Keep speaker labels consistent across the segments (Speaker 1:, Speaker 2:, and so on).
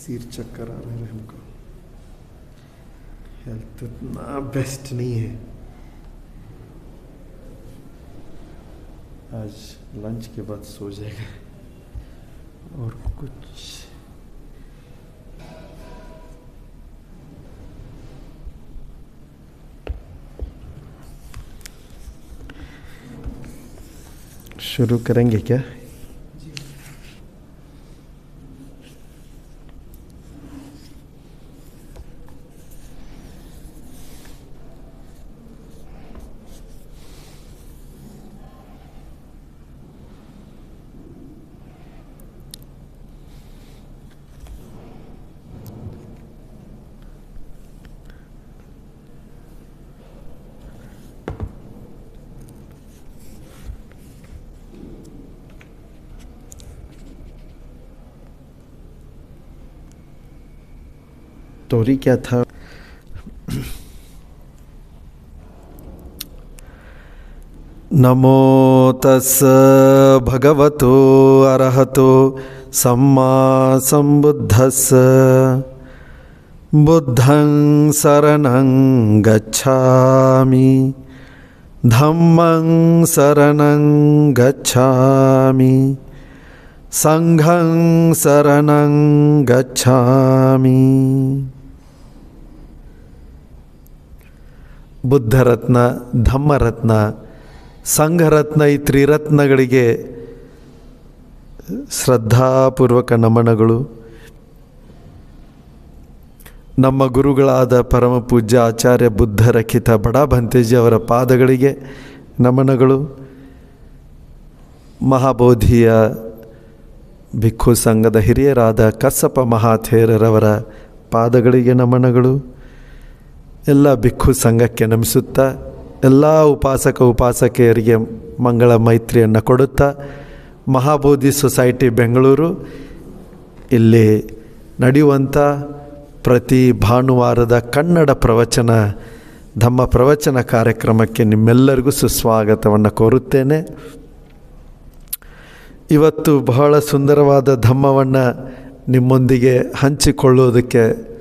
Speaker 1: सिर चक्कर आ रहे हैं हमको हेल्थ इतना बेस्ट नहीं है आज लंच के बाद सो जाएगा और कुछ शुरू करेंगे क्या स्टोरी क्या था नमो तस् भगवतो अरहतो सम्मा सम्बुद्धस् बुद्धं शरणं गच्छामि धम्मं शरणं गच्छामि ಸಂಘಂ ಶರಣಂ ಗಚ್ಛಾಮಿ ಬುದ್ಧರತ್ನ ಧಮ್ಮರತ್ನ ಸಂಘರತ್ನ ಈ ತ್ರಿರತ್ನಗಳಿಗೆ ಶ್ರದ್ಧಾಪೂರ್ವಕ ನಮನಗಳು ನಮ್ಮ ಗುರುಗಳಾದ ಪರಮ ಪೂಜ್ಯ ಆಚಾರ್ಯ ಬುದ್ಧರಖಿತ ಬಡ ಭಂತೇಜಿ ಅವರ ಪಾದಗಳಿಗೆ ನಮನಗಳು ಮಹಾಬೋಧಿಯ ಭಿಕ್ಖು ಸಂಘದ ಹಿರಿಯರಾದ ಕස්සಪ ಮಹಾಥೇರರವರ ಪಾದಗಳಿಗೆ ನಮನಗಳು ಎಲ್ಲ ಭಿಕ್ಖು ಸಂಘಕ್ಕೆ ನಮಿಸುತ್ತಾ ಎಲ್ಲ ಉಪಾಸಕ ಉಪಾಸಕಿಯರಿಗೆ ಮಂಗಳ ಮೈತ್ರಿಯನ್ನು ಕೊಡುತ್ತಾ ಮಹಾಬೋಧಿ ಸೊಸೈಟಿ ಬೆಂಗಳೂರು ಇಲ್ಲಿ ನಡೆಯುವಂಥ ಪ್ರತಿ ಭಾನುವಾರದ ಕನ್ನಡ ಪ್ರವಚನ ಧಮ್ಮ ಪ್ರವಚನ ಕಾರ್ಯಕ್ರಮಕ್ಕೆ ನಿಮ್ಮೆಲ್ಲರಿಗೂ ಸುಸ್ವಾಗತವನ್ನು ಕೋರುತ್ತೇನೆ ಇವತ್ತು ಬಹಳ ಸುಂದರವಾದ ಧಮ್ಮವನ್ನು ನಿಮ್ಮೊಂದಿಗೆ ಹಂಚಿಕೊಳ್ಳುವುದಕ್ಕೆ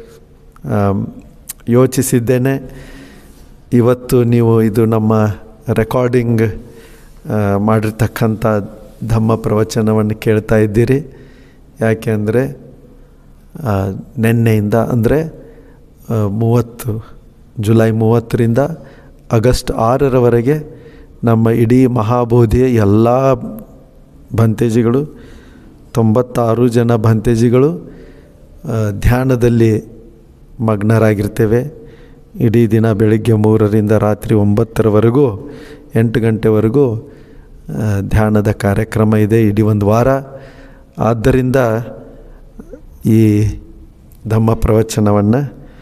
Speaker 1: ಯೋಚಿಸಿದ್ದೇನೆ ಇವತ್ತು ನೀವು ಇದು ನಮ್ಮ ರೆಕಾರ್ಡಿಂಗ್ ಮಾಡಿರ್ತಕ್ಕಂಥ ಧಮ್ಮ ಪ್ರವಚನವನ್ನು ಕೇಳ್ತಾ ಇದ್ದೀರಿ ಯಾಕೆ ಅಂದರೆ ನಿನ್ನೆಯಿಂದ ಅಂದರೆ ಮೂವತ್ತು ಜುಲೈ ಮೂವತ್ತರಿಂದ ಆಗಸ್ಟ್ ಆರರವರೆಗೆ ನಮ್ಮ ಇಡೀ ಮಹಾಬೋಧಿಯ ಎಲ್ಲ ಭಂತೇಜಿಗಳು ತೊಂಬತ್ತಾರು ಜನ ಭಂತೇಜಿಗಳು ಧ್ಯಾನದಲ್ಲಿ ಮಗ್ನರಾಗಿರ್ತೇವೆ ಇಡೀ ದಿನ ಬೆಳಿಗ್ಗೆ ಮೂರರಿಂದ ರಾತ್ರಿ ಒಂಬತ್ತರವರೆಗೂ ಎಂಟು ಗಂಟೆವರೆಗೂ ಧ್ಯಾನದ ಕಾರ್ಯಕ್ರಮ ಇದೆ ಇಡೀ ಒಂದು ವಾರ ಆದ್ದರಿಂದ ಈ ಧಮ್ಮ ಪ್ರವಚನವನ್ನು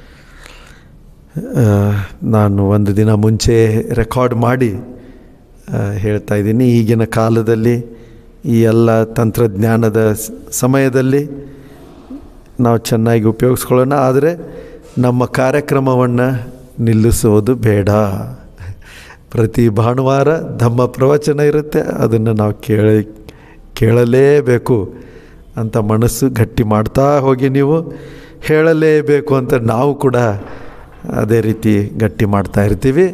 Speaker 1: ನಾನು ಒಂದು ದಿನ ಮುಂಚೆ ರೆಕಾರ್ಡ್ ಮಾಡಿ ಹೇಳ್ತಾ ಇದ್ದೀನಿ ಈಗಿನ ಕಾಲದಲ್ಲಿ ಈ ಎಲ್ಲ ತಂತ್ರಜ್ಞಾನದ ಸಮಯದಲ್ಲಿ ನಾವು ಚೆನ್ನಾಗಿ ಉಪಯೋಗಿಸ್ಕೊಳ್ಳೋಣ ಆದರೆ ನಮ್ಮ ಕಾರ್ಯಕ್ರಮವನ್ನು ನಿಲ್ಲಿಸುವುದು ಬೇಡ ಪ್ರತಿ ಭಾನುವಾರ ಧಮ್ಮ ಪ್ರವಚನ ಇರುತ್ತೆ ಅದನ್ನು ನಾವು ಕೇಳಿ ಕೇಳಲೇಬೇಕು ಅಂತ ಮನಸ್ಸು ಗಟ್ಟಿ ಮಾಡ್ತಾ ಹೋಗಿ ನೀವು ಹೇಳಲೇಬೇಕು ಅಂತ ನಾವು ಕೂಡ ಅದೇ ರೀತಿ ಗಟ್ಟಿ ಮಾಡ್ತಾ ಇರ್ತೀವಿ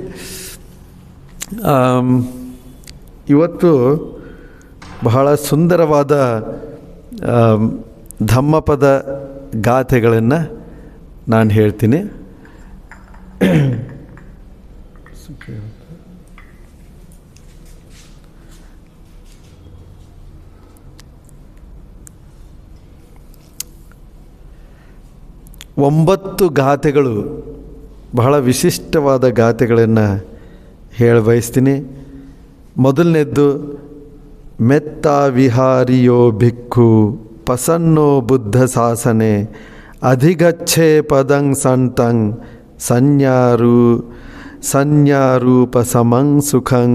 Speaker 1: ಇವತ್ತು ಬಹಳ ಸುಂದರವಾದ ಧಮ್ಮಪದ ಗಾಥೆಗಳನ್ನು ನಾನು ಹೇಳ್ತೀನಿ ಒಂಬತ್ತು ಗಾಥೆಗಳು ಬಹಳ ವಿಶಿಷ್ಟವಾದ ಗಾಥೆಗಳನ್ನು ಹೇಳಿ ಬಯಸ್ತೀನಿ ಮೊದಲನೇದ್ದು ಮೆತ್ತ ವಿಹಾರಿಯೋ ಭಿಕ್ಖು ಪಸನ್ನೋ ಬುದ್ಧ ಶಾಸನೆ ಅಧಿಗಚ್ಛೆ ಪದಂ ಸಂತಂ ಸಂಜ್ಞಾರು ಸಂಜ್ಞಾರೂಪ ಸಮಂ ಸುಖಂ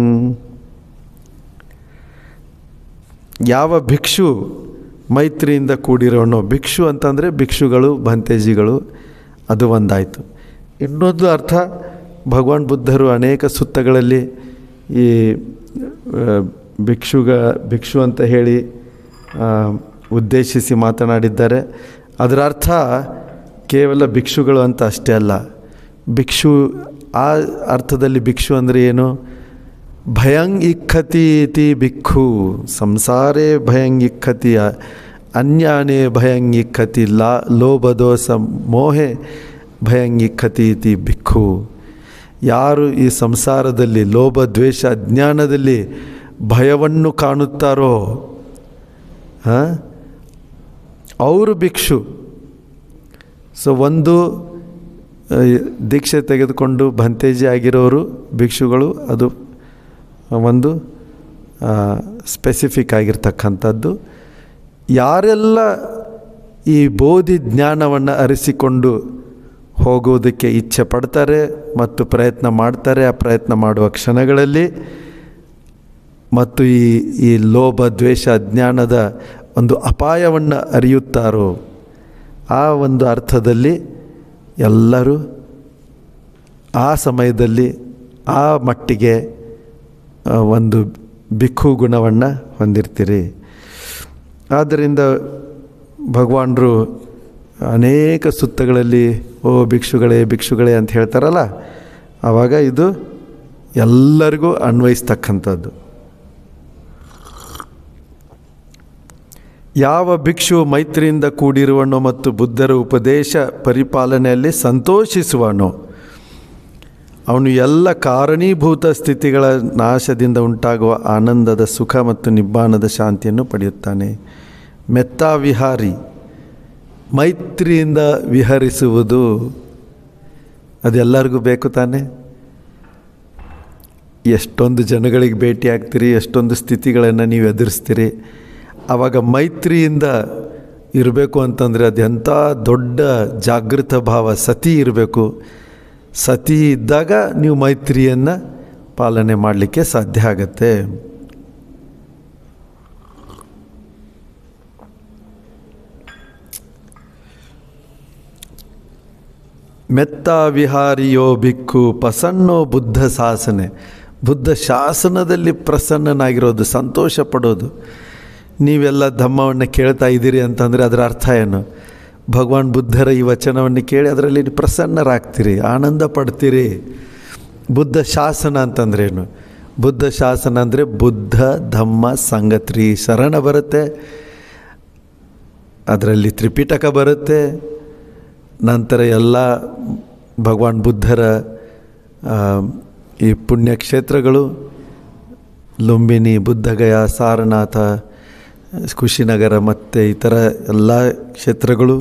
Speaker 1: ಯಾವ ಭಿಕ್ಷು ಮೈತ್ರಿಯಿಂದ ಕೂಡಿರೋನೋ ಭಿಕ್ಷು ಅಂತಂದರೆ ಭಿಕ್ಷುಗಳು ಭಂತೇಜಿಗಳು ಅದು ಒಂದಾಯಿತು ಇನ್ನೊಂದು ಅರ್ಥ ಭಗವಾನ್ ಬುದ್ಧರು ಅನೇಕ ಸುತ್ತಗಳಲ್ಲಿ ಈ ಭಿಕ್ಷುಗ ಭಿಕ್ಷು ಅಂತ ಹೇಳಿ ಉದ್ದೇಶಿಸಿ ಮಾತನಾಡಿದ್ದಾರೆ ಅದರ ಅರ್ಥ ಕೇವಲ ಭಿಕ್ಷುಗಳು ಅಂತ ಅಷ್ಟೇ ಅಲ್ಲ ಭಿಕ್ಷು ಆ ಅರ್ಥದಲ್ಲಿ ಭಿಕ್ಷು ಅಂದರೆ ಏನು ಭಯಂಗ್ ಇಕ್ಕತಿ ಇತಿ ಭಿಕ್ಷು ಸಂಸಾರೇ ಭಯಂಗ್ ಇಕ್ಕತಿ ಅನ್ಯಾನೇ ಭಯಂಗ್ ಇಕ್ಕತಿ ಲಾ ಲೋಭದೋಸ ಮೋಹೆ ಭಯಂಗ್ ಇಕ್ಕತಿ ಇತಿ ಭಿಕ್ಷು ಯಾರು ಈ ಸಂಸಾರದಲ್ಲಿ ಲೋಭ ದ್ವೇಷ ಅಜ್ಞಾನದಲ್ಲಿ ಭಯವನ್ನು ಕಾಣುತ್ತಾರೋ ಹಾಂ ಅವರು ಭಿಕ್ಷು ಸೊ ಒಂದು ಆ, ದೀಕ್ಷೆ ತೆಗೆದುಕೊಂಡು ಭಂತೇಜಿ ಆಗಿರೋರು ಭಿಕ್ಷುಗಳು ಅದು ಒಂದು ಸ್ಪೆಸಿಫಿಕ್ ಆಗಿರ್ತಕ್ಕಂಥದ್ದು ಯಾರೆಲ್ಲ ಈ ಬೋಧಿ ಜ್ಞಾನವನ್ನು ಅರಿಸಿಕೊಂಡು ಹೋಗುವುದಕ್ಕೆ ಇಚ್ಛೆ ಪಡ್ತಾರೆ ಮತ್ತು ಪ್ರಯತ್ನ ಮಾಡ್ತಾರೆ ಆ ಪ್ರಯತ್ನ ಮಾಡುವ ಕ್ಷಣಗಳಲ್ಲಿ ಮತ್ತು ಈ ಈ ಲೋಭ ದ್ವೇಷ ಅಜ್ಞಾನದ ಒಂದು ಅಪಾಯವನ್ನು ಅರಿಯುತ್ತಾರೋ ಆ ಒಂದು ಅರ್ಥದಲ್ಲಿ ಎಲ್ಲರೂ ಆ ಸಮಯದಲ್ಲಿ ಆ ಮಟ್ಟಿಗೆ ಆ, ಒಂದು ಭಿಕ್ಷು ಗುಣವನ್ನು ಹೊಂದಿರ್ತೀರಿ ಆದ್ದರಿಂದ ಭಗವಾನರು ಅನೇಕ ಸುತ್ತಗಳಲ್ಲಿ ಓ ಭಿಕ್ಷುಗಳೇ ಭಿಕ್ಷುಗಳೇ ಅಂತ ಹೇಳ್ತಾರಲ್ಲ ಆವಾಗ ಇದು ಎಲ್ಲರಿಗೂ ಅನ್ವಯಿಸ್ತಕ್ಕಂಥದ್ದು ಯಾವ ಭಿಕ್ಷು ಮೈತ್ರಿಯಿಂದ ಕೂಡಿರುವನೋ ಮತ್ತು ಬುದ್ಧರ ಉಪದೇಶ ಪರಿಪಾಲನೆಯಲ್ಲಿ ಸಂತೋಷಿಸುವನೋ ಅವನು ಎಲ್ಲ ಕಾರಣೀಭೂತ ಸ್ಥಿತಿಗಳ ನಾಶದಿಂದ ಉಂಟಾಗುವ ಆನಂದದ ಸುಖ ಮತ್ತು ನಿಬ್ಬಾನದ ಶಾಂತಿಯನ್ನು ಪಡೆಯುತ್ತಾನೆ ಮೆತ್ತಾ ವಿಹಾರಿ ಮೈತ್ರಿಯಿಂದ ವಿಹರಿಸುವುದು ಅದೆಲ್ಲರಿಗೂ ಬೇಕು ತಾನೆ ಎಷ್ಟೊಂದು ಜನಗಳಿಗೆ ಭೇಟಿ ಆಗ್ತೀರಿ ಎಷ್ಟೊಂದು ಸ್ಥಿತಿಗಳನ್ನು ನೀವು ಎದುರಿಸ್ತೀರಿ ಆವಾಗ ಮೈತ್ರಿಯಿಂದ ಇರಬೇಕು ಅಂತಂದರೆ ಅದೆಂಥ ದೊಡ್ಡ ಜಾಗೃತ ಭಾವ ಸತಿ ಇರಬೇಕು ಸತಿ ಇದ್ದಾಗ ನೀವು ಮೈತ್ರಿಯನ್ನು ಪಾಲನೆ ಮಾಡಲಿಕ್ಕೆ ಸಾಧ್ಯ ಆಗತ್ತೆ ಮೆತ್ತ ವಿಹಾರಿಯೋ ಭಿಕ್ಕು ಪ್ರಸನ್ನೋ ಬುದ್ಧ ಶಾಸನೆ ಬುದ್ಧ ಶಾಸನದಲ್ಲಿ ಪ್ರಸನ್ನನಾಗಿರೋದು ಸಂತೋಷ ಪಡೋದು ನೀವೆಲ್ಲ ಧಮ್ಮವನ್ನು ಕೇಳ್ತಾ ಇದ್ದೀರಿ ಅಂತಂದರೆ ಅದರ ಅರ್ಥ ಏನು ಭಗವಾನ್ ಬುದ್ಧರ ಈ ವಚನವನ್ನು ಕೇಳಿ ಅದರಲ್ಲಿ ಪ್ರಸನ್ನರಾಗ್ತೀರಿ ಆನಂದ ಪಡ್ತೀರಿ ಬುದ್ಧ ಶಾಸನ ಅಂತಂದ್ರೇನು ಬುದ್ಧ ಶಾಸನ ಅಂದರೆ ಬುದ್ಧ ಧಮ್ಮ ಸಂಗತ್ರಿ ಶರಣ ಬರುತ್ತೆ ಅದರಲ್ಲಿ ತ್ರಿಪಿಟಕ ಬರುತ್ತೆ ನಂತರ ಎಲ್ಲ ಭಗವಾನ್ ಬುದ್ಧರ ಆ, ಈ ಪುಣ್ಯಕ್ಷೇತ್ರಗಳು ಲುಂಬಿನಿ ಬುದ್ಧಗಯ ಸಾರನಾಥ ಕುಶಿನಗರ ಮತ್ತು ಇತರ ಎಲ್ಲ ಕ್ಷೇತ್ರಗಳು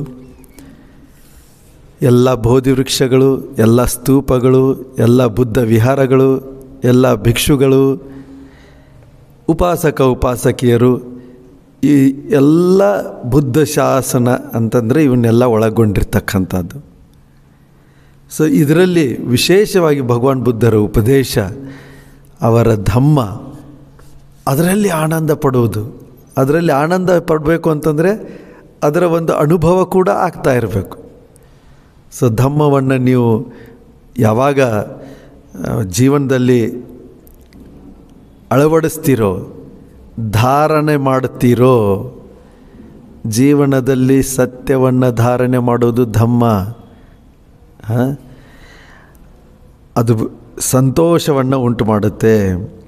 Speaker 1: ಎಲ್ಲ ಬೋಧಿ ವೃಕ್ಷಗಳು ಎಲ್ಲ ಸ್ತೂಪಗಳು ಎಲ್ಲ ಬುದ್ಧ ವಿಹಾರಗಳು ಎಲ್ಲ ಭಿಕ್ಷುಗಳು ಉಪಾಸಕ ಉಪಾಸಕಿಯರು ಈ ಎಲ್ಲ ಬುದ್ಧ ಶಾಸನ ಅಂತಂದರೆ ಇವನ್ನೆಲ್ಲ ಒಳಗೊಂಡಿರ್ತಕ್ಕಂಥದ್ದು ಸೊ ಇದರಲ್ಲಿ ವಿಶೇಷವಾಗಿ ಭಗವಾನ್ ಬುದ್ಧರ ಉಪದೇಶ ಅವರ ಧಮ್ಮ ಅದರಲ್ಲಿ ಆನಂದ ಪಡುವುದು ಅದರಲ್ಲಿ ಆನಂದ ಪಡಬೇಕು ಅಂತಂದರೆ ಅದರ ಒಂದು ಅನುಭವ ಕೂಡ ಆಗ್ತಾ ಇರಬೇಕು ಸೊ ಧಮ್ಮವನ್ನು ನೀವು ಯಾವಾಗ ಆ, ಜೀವನದಲ್ಲಿ ಅಳವಡಿಸ್ತೀರೋ ಧಾರಣೆ ಮಾಡುತ್ತೀರೋ ಜೀವನದಲ್ಲಿ ಸತ್ಯವನ್ನು ಧಾರಣೆ ಮಾಡೋದು ಧಮ್ಮ ಹಾಂ ಅದು ಸಂತೋಷವನ್ನು ಉಂಟು ಮಾಡುತ್ತೆ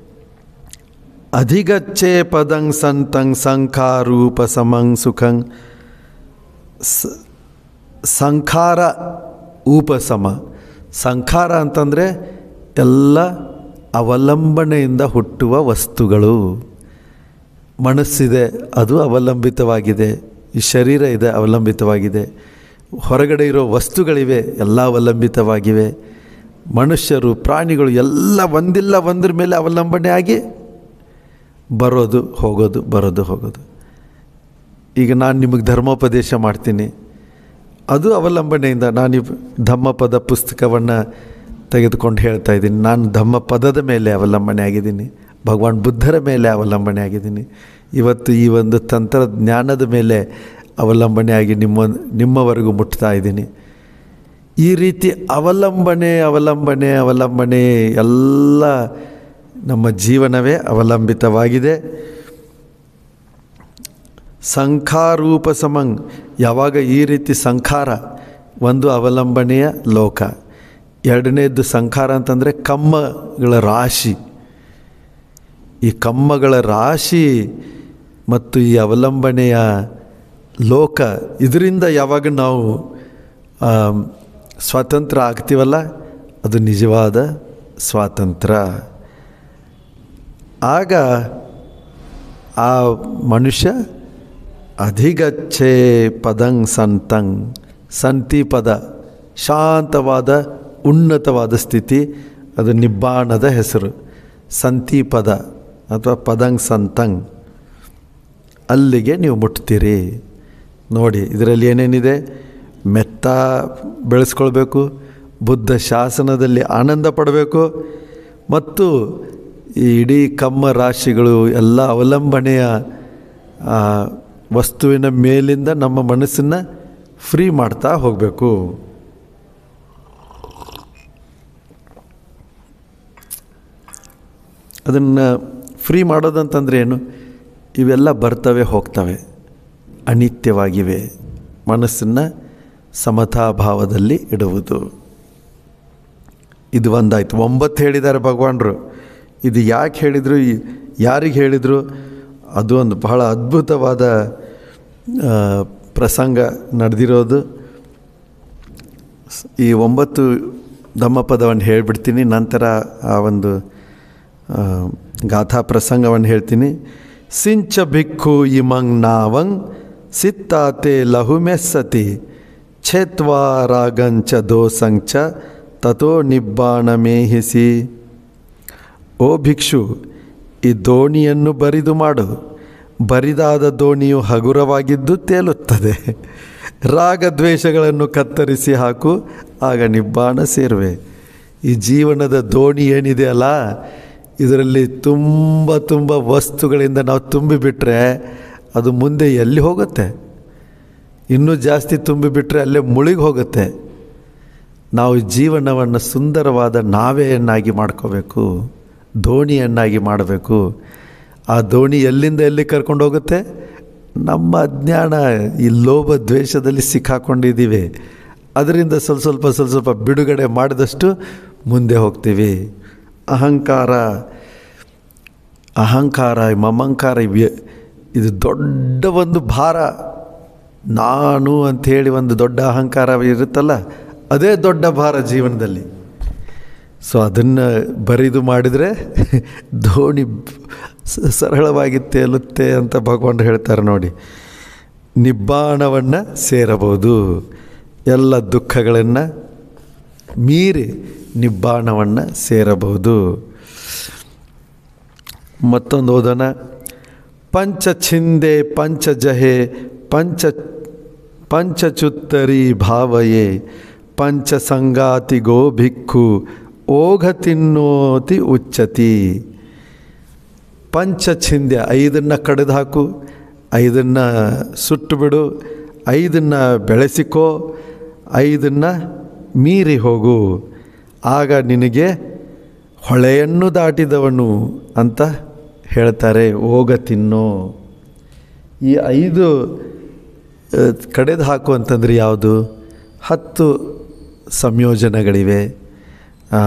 Speaker 1: ಅಧಿಗಚ್ಚೆ ಪದಂಗ್ ಸಂತಂಗ್ ಸಂಖಾರೂಪ ಸಮಂಗ್ ಸುಖಂಗ್ ಸ- ಸಂಖಾರ ಉಪಸಮ ಸಂಖಾರ ಅಂತಂದರೆ ಎಲ್ಲ ಅವಲಂಬನೆಯಿಂದ ಹುಟ್ಟುವ ವಸ್ತುಗಳು ಮನಸ್ಸಿದೆ ಅದು ಅವಲಂಬಿತವಾಗಿದೆ ಈ ಶರೀರ ಇದೆ ಅವಲಂಬಿತವಾಗಿದೆ ಹೊರಗಡೆ ಇರೋ ವಸ್ತುಗಳಿವೆ ಎಲ್ಲ ಅವಲಂಬಿತವಾಗಿವೆ ಮನುಷ್ಯರು ಪ್ರಾಣಿಗಳು ಎಲ್ಲ ಒಂದಿಲ್ಲ ಒಂದ್ರ ಮೇಲೆ ಅವಲಂಬನೆ ಆಗಿ ಬರೋದು ಹೋಗೋದು ಬರೋದು ಹೋಗೋದು ಈಗ ನಾನು ನಿಮಗೆ ಧರ್ಮೋಪದೇಶ ಮಾಡ್ತೀನಿ ಅದು ಅವಲಂಬನೆಯಿಂದ ನಾನು ಈ ಧಮ್ಮಪದ ಪುಸ್ತಕವನ್ನು ತೆಗೆದುಕೊಂಡು ಹೇಳ್ತಾ ಇದ್ದೀನಿ ನಾನು ಧಮ್ಮಪದದ ಮೇಲೆ ಅವಲಂಬನೆ ಆಗಿದ್ದೀನಿ ಭಗವಾನ್ ಬುದ್ಧರ ಮೇಲೆ ಅವಲಂಬನೆ ಆಗಿದ್ದೀನಿ ಇವತ್ತು ಈ ಒಂದು ತಂತ್ರಜ್ಞಾನದ ಮೇಲೆ ಅವಲಂಬನೆ ಆಗಿ ನಿಮ್ಮ ನಿಮ್ಮವರೆಗೂ ಮುಟ್ತಾ ಇದ್ದೀನಿ ಈ ರೀತಿ ಅವಲಂಬನೆ ಅವಲಂಬನೆ ಅವಲಂಬನೆ ಎಲ್ಲ ನಮ್ಮ ಜೀವನವೇ ಅವಲಂಬಿತವಾಗಿದೆ ಸಂಖಾರೂಪ ಸಮಂಗ್ ಯಾವಾಗ ಈ ರೀತಿ ಸಂಖಾರ ಒಂದು ಅವಲಂಬನೆಯ ಲೋಕ ಎರಡನೇದ್ದು ಸಂಖಾರ ಅಂತಂದರೆ ಕಮ್ಮಗಳ ರಾಶಿ ಈ ಕಮ್ಮಗಳ ರಾಶಿ ಮತ್ತು ಈ ಅವಲಂಬನೆಯ ಲೋಕ ಇದರಿಂದ ಯಾವಾಗ ನಾವು ಆ, ಸ್ವಾತಂತ್ರ್ಯ ಆಗ್ತೀವಲ್ಲ ಅದು ನಿಜವಾದ ಸ್ವಾತಂತ್ರ್ಯ ಆಗ ಆ ಮನುಷ್ಯ ಅಧಿಗಚ್ಚೆ ಪದಂಗ್ ಸಂತಂಗ್ ಸಂತಿ ಪದ ಶಾಂತವಾದ ಉನ್ನತವಾದ ಸ್ಥಿತಿ ಅದು ನಿಬ್ಬಾಣದ ಹೆಸರು ಸಂತಿ ಪದ ಅಥವಾ ಪದಂಗ್ ಸಂತಂಗ್ ಅಲ್ಲಿಗೆ ನೀವು ಮುಟ್ತೀರಿ ನೋಡಿ ಇದರಲ್ಲಿ ಏನೇನಿದೆ ಮೆತ್ತ ಬೆಳೆಸ್ಕೊಳ್ಬೇಕು ಬುದ್ಧ ಶಾಸನದಲ್ಲಿ ಆನಂದ ಪಡಬೇಕು ಮತ್ತು ಈ ಇಡೀ ಕಮ್ಮ ರಾಶಿಗಳು ಎಲ್ಲ ಅವಲಂಬನೆಯ ಆ, ವಸ್ತುವಿನ ಮೇಲಿಂದ ನಮ್ಮ ಮನಸ್ಸನ್ನು ಫ್ರೀ ಮಾಡ್ತಾ ಹೋಗಬೇಕು ಅದನ್ನು ಫ್ರೀ ಮಾಡೋದಂತಂದ್ರೆ ಏನು ಇವೆಲ್ಲ ಬರ್ತವೆ ಹೋಗ್ತವೆ ಅನಿತ್ಯವಾಗಿವೆ ಮನಸ್ಸನ್ನು ಸಮತಾಭಾವದಲ್ಲಿ ಇಡುವುದು ಇದು ಒಂದಾಯ್ತು ಒಂಬತ್ತು ಹೇಳಿದ್ದಾರೆ ಭಗವಾನರು ಇದು ಯಾಕೆ ಹೇಳಿದರು ಯಾರಿಗೆ ಹೇಳಿದರು ಅದು ಒಂದು ಬಹಳ ಅದ್ಭುತವಾದ ಆ, ಪ್ರಸಂಗ ನಡೆದಿರೋದು ಸ್- ಈ ಒಂಬತ್ತು ಧಮ್ಮಪದವನ್ನು ಹೇಳಿಬಿಡ್ತೀನಿ ನಂತರ ಆ ಒಂದು ಆ, ಗಾಥಾ ಪ್ರಸಂಗವನ್ನು ಹೇಳ್ತೀನಿ ಸಿಂಚ ಭಿಕ್ಖು ಇಮಂಗ್ ನಾವಂಗ್ ಸಿತ್ತಾತೆ ಲಹುಮೆಸ್ಸತಿ ಛೇತ್ವಾರಾಗಂಚ ದೋಸಂಚ ತಥೋ ನಿಬ್ಬಾಣಮೇಹಿಸಿ ಓ ಭಿಕ್ಷು ಈ ದೋಣಿಯನ್ನು ಬರಿದು ಮಾಡು ಬರಿದಾದ ದೋಣಿಯು ಹಗುರವಾಗಿದ್ದು ತೇಲುತ್ತದೆ ರಾಗದ್ವೇಷಗಳನ್ನು ಕತ್ತರಿಸಿ ಹಾಕು ಆಗ ನಿಬ್ಬಾಣ ಸೇರುವೆ ಈ ಜೀವನದ ದೋಣಿ ಏನಿದೆ ಅಲ್ಲ ಇದರಲ್ಲಿ ತುಂಬ ತುಂಬ ವಸ್ತುಗಳಿಂದ ನಾವು ತುಂಬಿಬಿಟ್ರೆ ಅದು ಮುಂದೆ ಎಲ್ಲಿ ಹೋಗುತ್ತೆ ಇನ್ನೂ ಜಾಸ್ತಿ ತುಂಬಿಬಿಟ್ರೆ ಅಲ್ಲೇ ಮುಳುಗಿ ಹೋಗುತ್ತೆ ನಾವು ಜೀವನವನ್ನು ಸುಂದರವಾದ ನಾವೆಯನ್ನಾಗಿ ಮಾಡ್ಕೋಬೇಕು ದೋಣಿಯನ್ನಾಗಿ ಮಾಡಬೇಕು ಆ ದೋಣಿ ಎಲ್ಲಿಂದ ಎಲ್ಲಿ ಕರ್ಕೊಂಡು ಹೋಗುತ್ತೆ ನಮ್ಮ ಅಜ್ಞಾನ ಈ ಲೋಭ ದ್ವೇಷದಲ್ಲಿ ಸಿಕ್ಕಾಕೊಂಡಿದ್ದೀವಿ ಅದರಿಂದ ಸ್ವಲ್ಪ ಸ್ವಲ್ಪ ಸ್ವಲ್ಪ ಸ್ವಲ್ಪ ಬಿಡುಗಡೆ ಮಾಡಿದಷ್ಟು ಮುಂದೆ ಹೋಗ್ತೀವಿ ಅಹಂಕಾರ ಅಹಂಕಾರ ಮಮಂಕಾರ ಇವೆ ಇದು ದೊಡ್ಡ ಒಂದು ಭಾರ ನಾನು ಅಂಥೇಳಿ ಒಂದು ದೊಡ್ಡ ಅಹಂಕಾರ ಇರುತ್ತಲ್ಲ ಅದೇ ದೊಡ್ಡ ಭಾರ ಜೀವನದಲ್ಲಿ ಸೊ ಅದನ್ನು ಬರಿದು ಮಾಡಿದರೆ ದೋಣಿ ಸ- ಸರಳವಾಗಿ ತೇಲುತ್ತೆ ಅಂತ ಭಗವಾನ್ ಹೇಳ್ತಾರೆ ನೋಡಿ ನಿಬ್ಬಾಣವನ್ನು ಸೇರಬಹುದು ಎಲ್ಲ ದುಃಖಗಳನ್ನು ಮೀರಿ ನಿಬ್ಬಾಣವನ್ನು ಸೇರಬಹುದು ಮತ್ತೊಂದು ಓದೋಣ ಪಂಚ ಛಿಂದೆ ಪಂಚ ಜಹೆ ಪಂಚ ಪಂಚಚುತ್ತರಿ ಭಾವಯೇ ಪಂಚ ಸಂಗಾತಿಗೋ ಭಿಕ್ಖು ಓಘ ತಿನ್ನೋತಿ ಉಚ್ಚತಿ ಪಂಚ ಛಿಂದ್ಯ ಐದನ್ನು ಕಡಿದು ಹಾಕು ಐದನ್ನು ಸುಟ್ಟು ಬಿಡು ಐದನ್ನು ಬೆಳೆಸಿಕೋ ಐದನ್ನು ಮೀರಿ ಹೋಗು ಆಗ ನಿನಗೆ ಹೊಳೆಯನ್ನು ದಾಟಿದವನು ಅಂತ ಹೇಳ್ತಾರೆ ಹೋಗ ತಿನ್ನೋ ಈ ಐದು ಕಡೆದು ಹಾಕು ಅಂತಂದರೆ ಯಾವುದು ಹತ್ತು ಸಂಯೋಜನೆಗಳಿವೆ ಆ,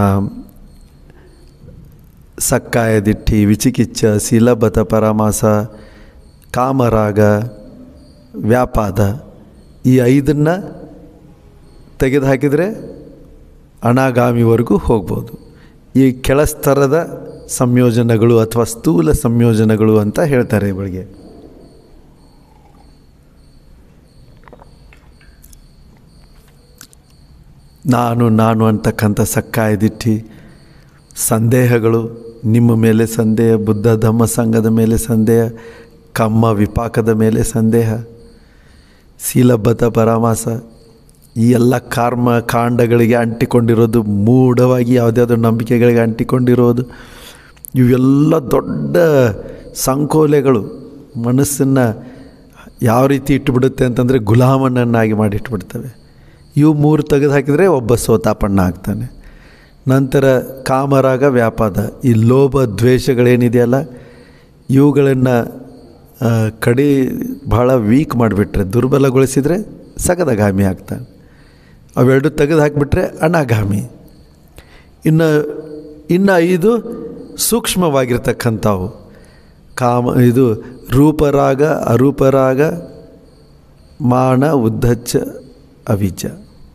Speaker 1: ಸಕ್ಕಾಯ ದಿಟ್ಟಿ ವಿಚಿಕಿಚ್ಚ ಶೀಲಬತ ಪರಮಾಸ ಕಾಮರಾಗ ವ್ಯಾಪಾದ ಈ ಐದನ್ನು ತೆಗೆದು ಹಾಕಿದರೆ ಅನಾಗಾಮಿವರೆಗೂ ಹೋಗ್ಬೋದು ಈ ಕೆಳಸ್ತರದ ಸಂಯೋಜನೆಗಳು ಅಥವಾ ಸ್ಥೂಲ ಸಂಯೋಜನೆಗಳು ಅಂತ ಹೇಳ್ತಾರೆ ಇವಳಿಗೆ ನಾನು ನಾನು ಅಂತಕ್ಕಂಥ ಸಕ್ಕಾಯ ದಿಟ್ಟಿ ಸಂದೇಹಗಳು ನಿಮ್ಮ ಮೇಲೆ ಸಂದೇಹ ಬುದ್ಧ ಧಮ್ಮ ಸಂಘದ ಮೇಲೆ ಸಂದೇಹ ಕಮ್ಮ ವಿಪಾಕದ ಮೇಲೆ ಸಂದೇಹ ಶೀಲಬದ್ಧ ಪರಾಮಾಸ ಈ ಎಲ್ಲ ಕರ್ಮ ಕಾಂಡಗಳಿಗೆ ಅಂಟಿಕೊಂಡಿರೋದು ಮೂಢವಾಗಿ ಯಾವುದ್ಯಾವುದೋ ನಂಬಿಕೆಗಳಿಗೆ ಅಂಟಿಕೊಂಡಿರೋದು ಇವೆಲ್ಲ ದೊಡ್ಡ ಸಂಕೋಲೆಗಳು ಮನಸ್ಸನ್ನು ಯಾವ ರೀತಿ ಇಟ್ಟುಬಿಡುತ್ತೆ ಅಂತಂದರೆ ಗುಲಾಮನನ್ನಾಗಿ ಮಾಡಿ ಇಟ್ಬಿಡ್ತವೆ ಇವು ಮೂರು ತೆಗೆದು ಹಾಕಿದರೆ ಒಬ್ಬ ಸೋತಾಪಣ್ಣ ಆಗ್ತಾನೆ ನಂತರ ಕಾಮರಾಗ ವ್ಯಾಪಾದ ಈ ಲೋಭ ದ್ವೇಷಗಳೇನಿದೆಯಲ್ಲ ಇವುಗಳನ್ನು ಆ, ಕಡಿ ಭಾಳ ವೀಕ್ ಮಾಡಿಬಿಟ್ರೆ ದುರ್ಬಲಗೊಳಿಸಿದರೆ ಸಗದಗಾಮಿ ಆಗ್ತಾನೆ ಅವೆರಡು ತೆಗೆದು ಹಾಕಿಬಿಟ್ರೆ ಅನಾಗಾಮಿ ಇನ್ನು ಇನ್ನು ಐದು ಸೂಕ್ಷ್ಮವಾಗಿರ್ತಕ್ಕಂಥವು ಕಾಮ ಇದು ರೂಪರಾಗ ಅರೂಪರಾಗ ಮಾನ ಉದ್ದಚ್ಚ ಅವಿಜ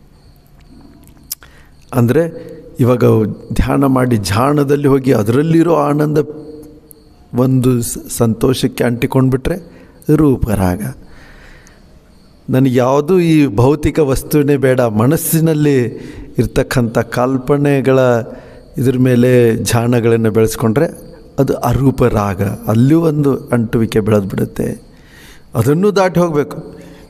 Speaker 1: ಅಂದರೆ ಇವಾಗ ಧ್ಯಾನ ಮಾಡಿ ಧ್ಯಾನದಲ್ಲಿ ಹೋಗಿ ಅದರಲ್ಲಿರೋ ಆನಂದ ಒಂದು ಸ- ಸಂತೋಷಕ್ಕೆ ಅಂಟಿಕೊಂಡ್ಬಿಟ್ರೆ ರೂಪರಾಗ ನನಗೆ ಯಾವುದೂ ಈ ಭೌತಿಕ ವಸ್ತುವೇ ಬೇಡ ಮನಸ್ಸಿನಲ್ಲಿ ಇರ್ತಕ್ಕಂಥ ಕಲ್ಪನೆಗಳ ಇದ್ರ ಮೇಲೆ ಧ್ಯಾನಗಳನ್ನು ಬೆಳೆಸ್ಕೊಂಡ್ರೆ ಅದು ಅರೂಪ ರಾಗ ಅಲ್ಲೂ ಒಂದು ಅಂಟುವಿಕೆ ಬೆಳೆದು ಬಿಡುತ್ತೆ ಅದನ್ನು ದಾಟಿ ಹೋಗಬೇಕು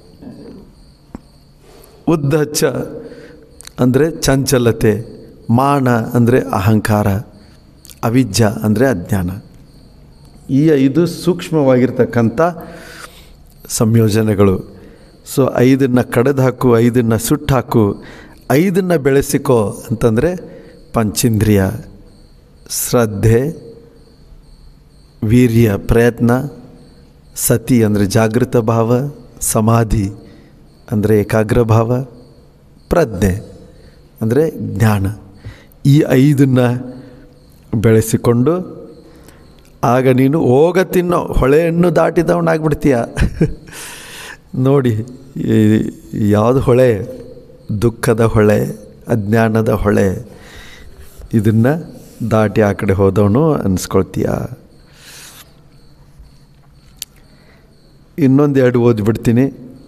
Speaker 1: ಉದ್ದಚ್ಚ ಅಂದರೆ ಚಂಚಲತೆ ಮಾನ ಅಂದರೆ ಅಹಂಕಾರ ಅವಿಜ್ಜ ಅಂದರೆ ಅಜ್ಞಾನ ಈ ಐದು ಸೂಕ್ಷ್ಮವಾಗಿರ್ತಕ್ಕಂಥ ಸಂಯೋಜನೆಗಳು ಸೊ ಐದನ್ನು ಕಡೆದು ಹಾಕು ಐದನ್ನು ಸುಟ್ಟು ಹಾಕು ಐದನ್ನು ಬೆಳೆಸಿಕೋ ಅಂತಂದರೆ ಪಂಚೇಂದ್ರಿಯ ಶ್ರದ್ಧೆ ವೀರ್ಯ ಪ್ರಯತ್ನ ಸತಿ ಅಂದರೆ ಜಾಗೃತ ಭಾವ ಸಮಾಧಿ ಅಂದರೆ ಏಕಾಗ್ರ ಭಾವ ಪ್ರಜ್ಞೆ ಅಂದರೆ ಜ್ಞಾನ ಈ ಐದನ್ನು ಬೆಳೆಸಿಕೊಂಡು ಆಗ ನೀನು ಹೋಗ ತಿನ್ನೋ ಹೊಳೆಯನ್ನು ದಾಟಿದವನಾಗ್ಬಿಡ್ತೀಯ ನೋಡಿ ಈ- ಯಾವುದು ಹೊಳೆ ದುಃಖದ ಹೊಳೆ ಅಜ್ಞಾನದ ಹೊಳೆ ಇದನ್ನು ದಾಟಿ ಆ ಕಡೆ ಹೋದವನು ಅನ್ಸ್ಕೊಳ್ತೀಯ ಇನ್ನೊಂದು ಎರಡು ಓದ್ಬಿಡ್ತೀನಿ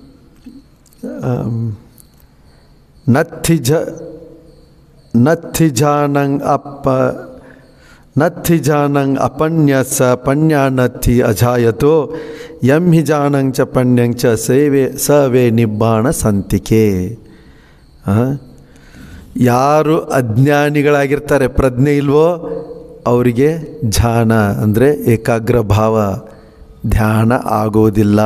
Speaker 1: ಆಮ್, ನತ್ಥಿ ಜ ನತ್ಥಿ ಜಾನಂಗ್ ಅಪ್ಪ ನತ್ಥಿ ಜಾನಂಗ್ ಅಪನ್ಯಸ ಪನ್ಯಾನತ್ಥಿ ಅಜಾಯತೋ ಯಂ ಹಿ ಜಾನಂಗ್ ಚ ಪನ್ಯಂಗ್ ಚ ಸೇವೆ ಸವೇ ನಿಬ್ಬಾಣ ಸಂತಿಕೆ ಆ? ಯಾರು ಅಜ್ಞಾನಿಗಳಾಗಿರ್ತಾರೆ ಪ್ರಜ್ಞೆ ಇಲ್ವೋ ಅವರಿಗೆ ಧ್ಯಾನ ಅಂದರೆ ಏಕಾಗ್ರ ಭಾವ ಧ್ಯಾನ ಆಗೋದಿಲ್ಲ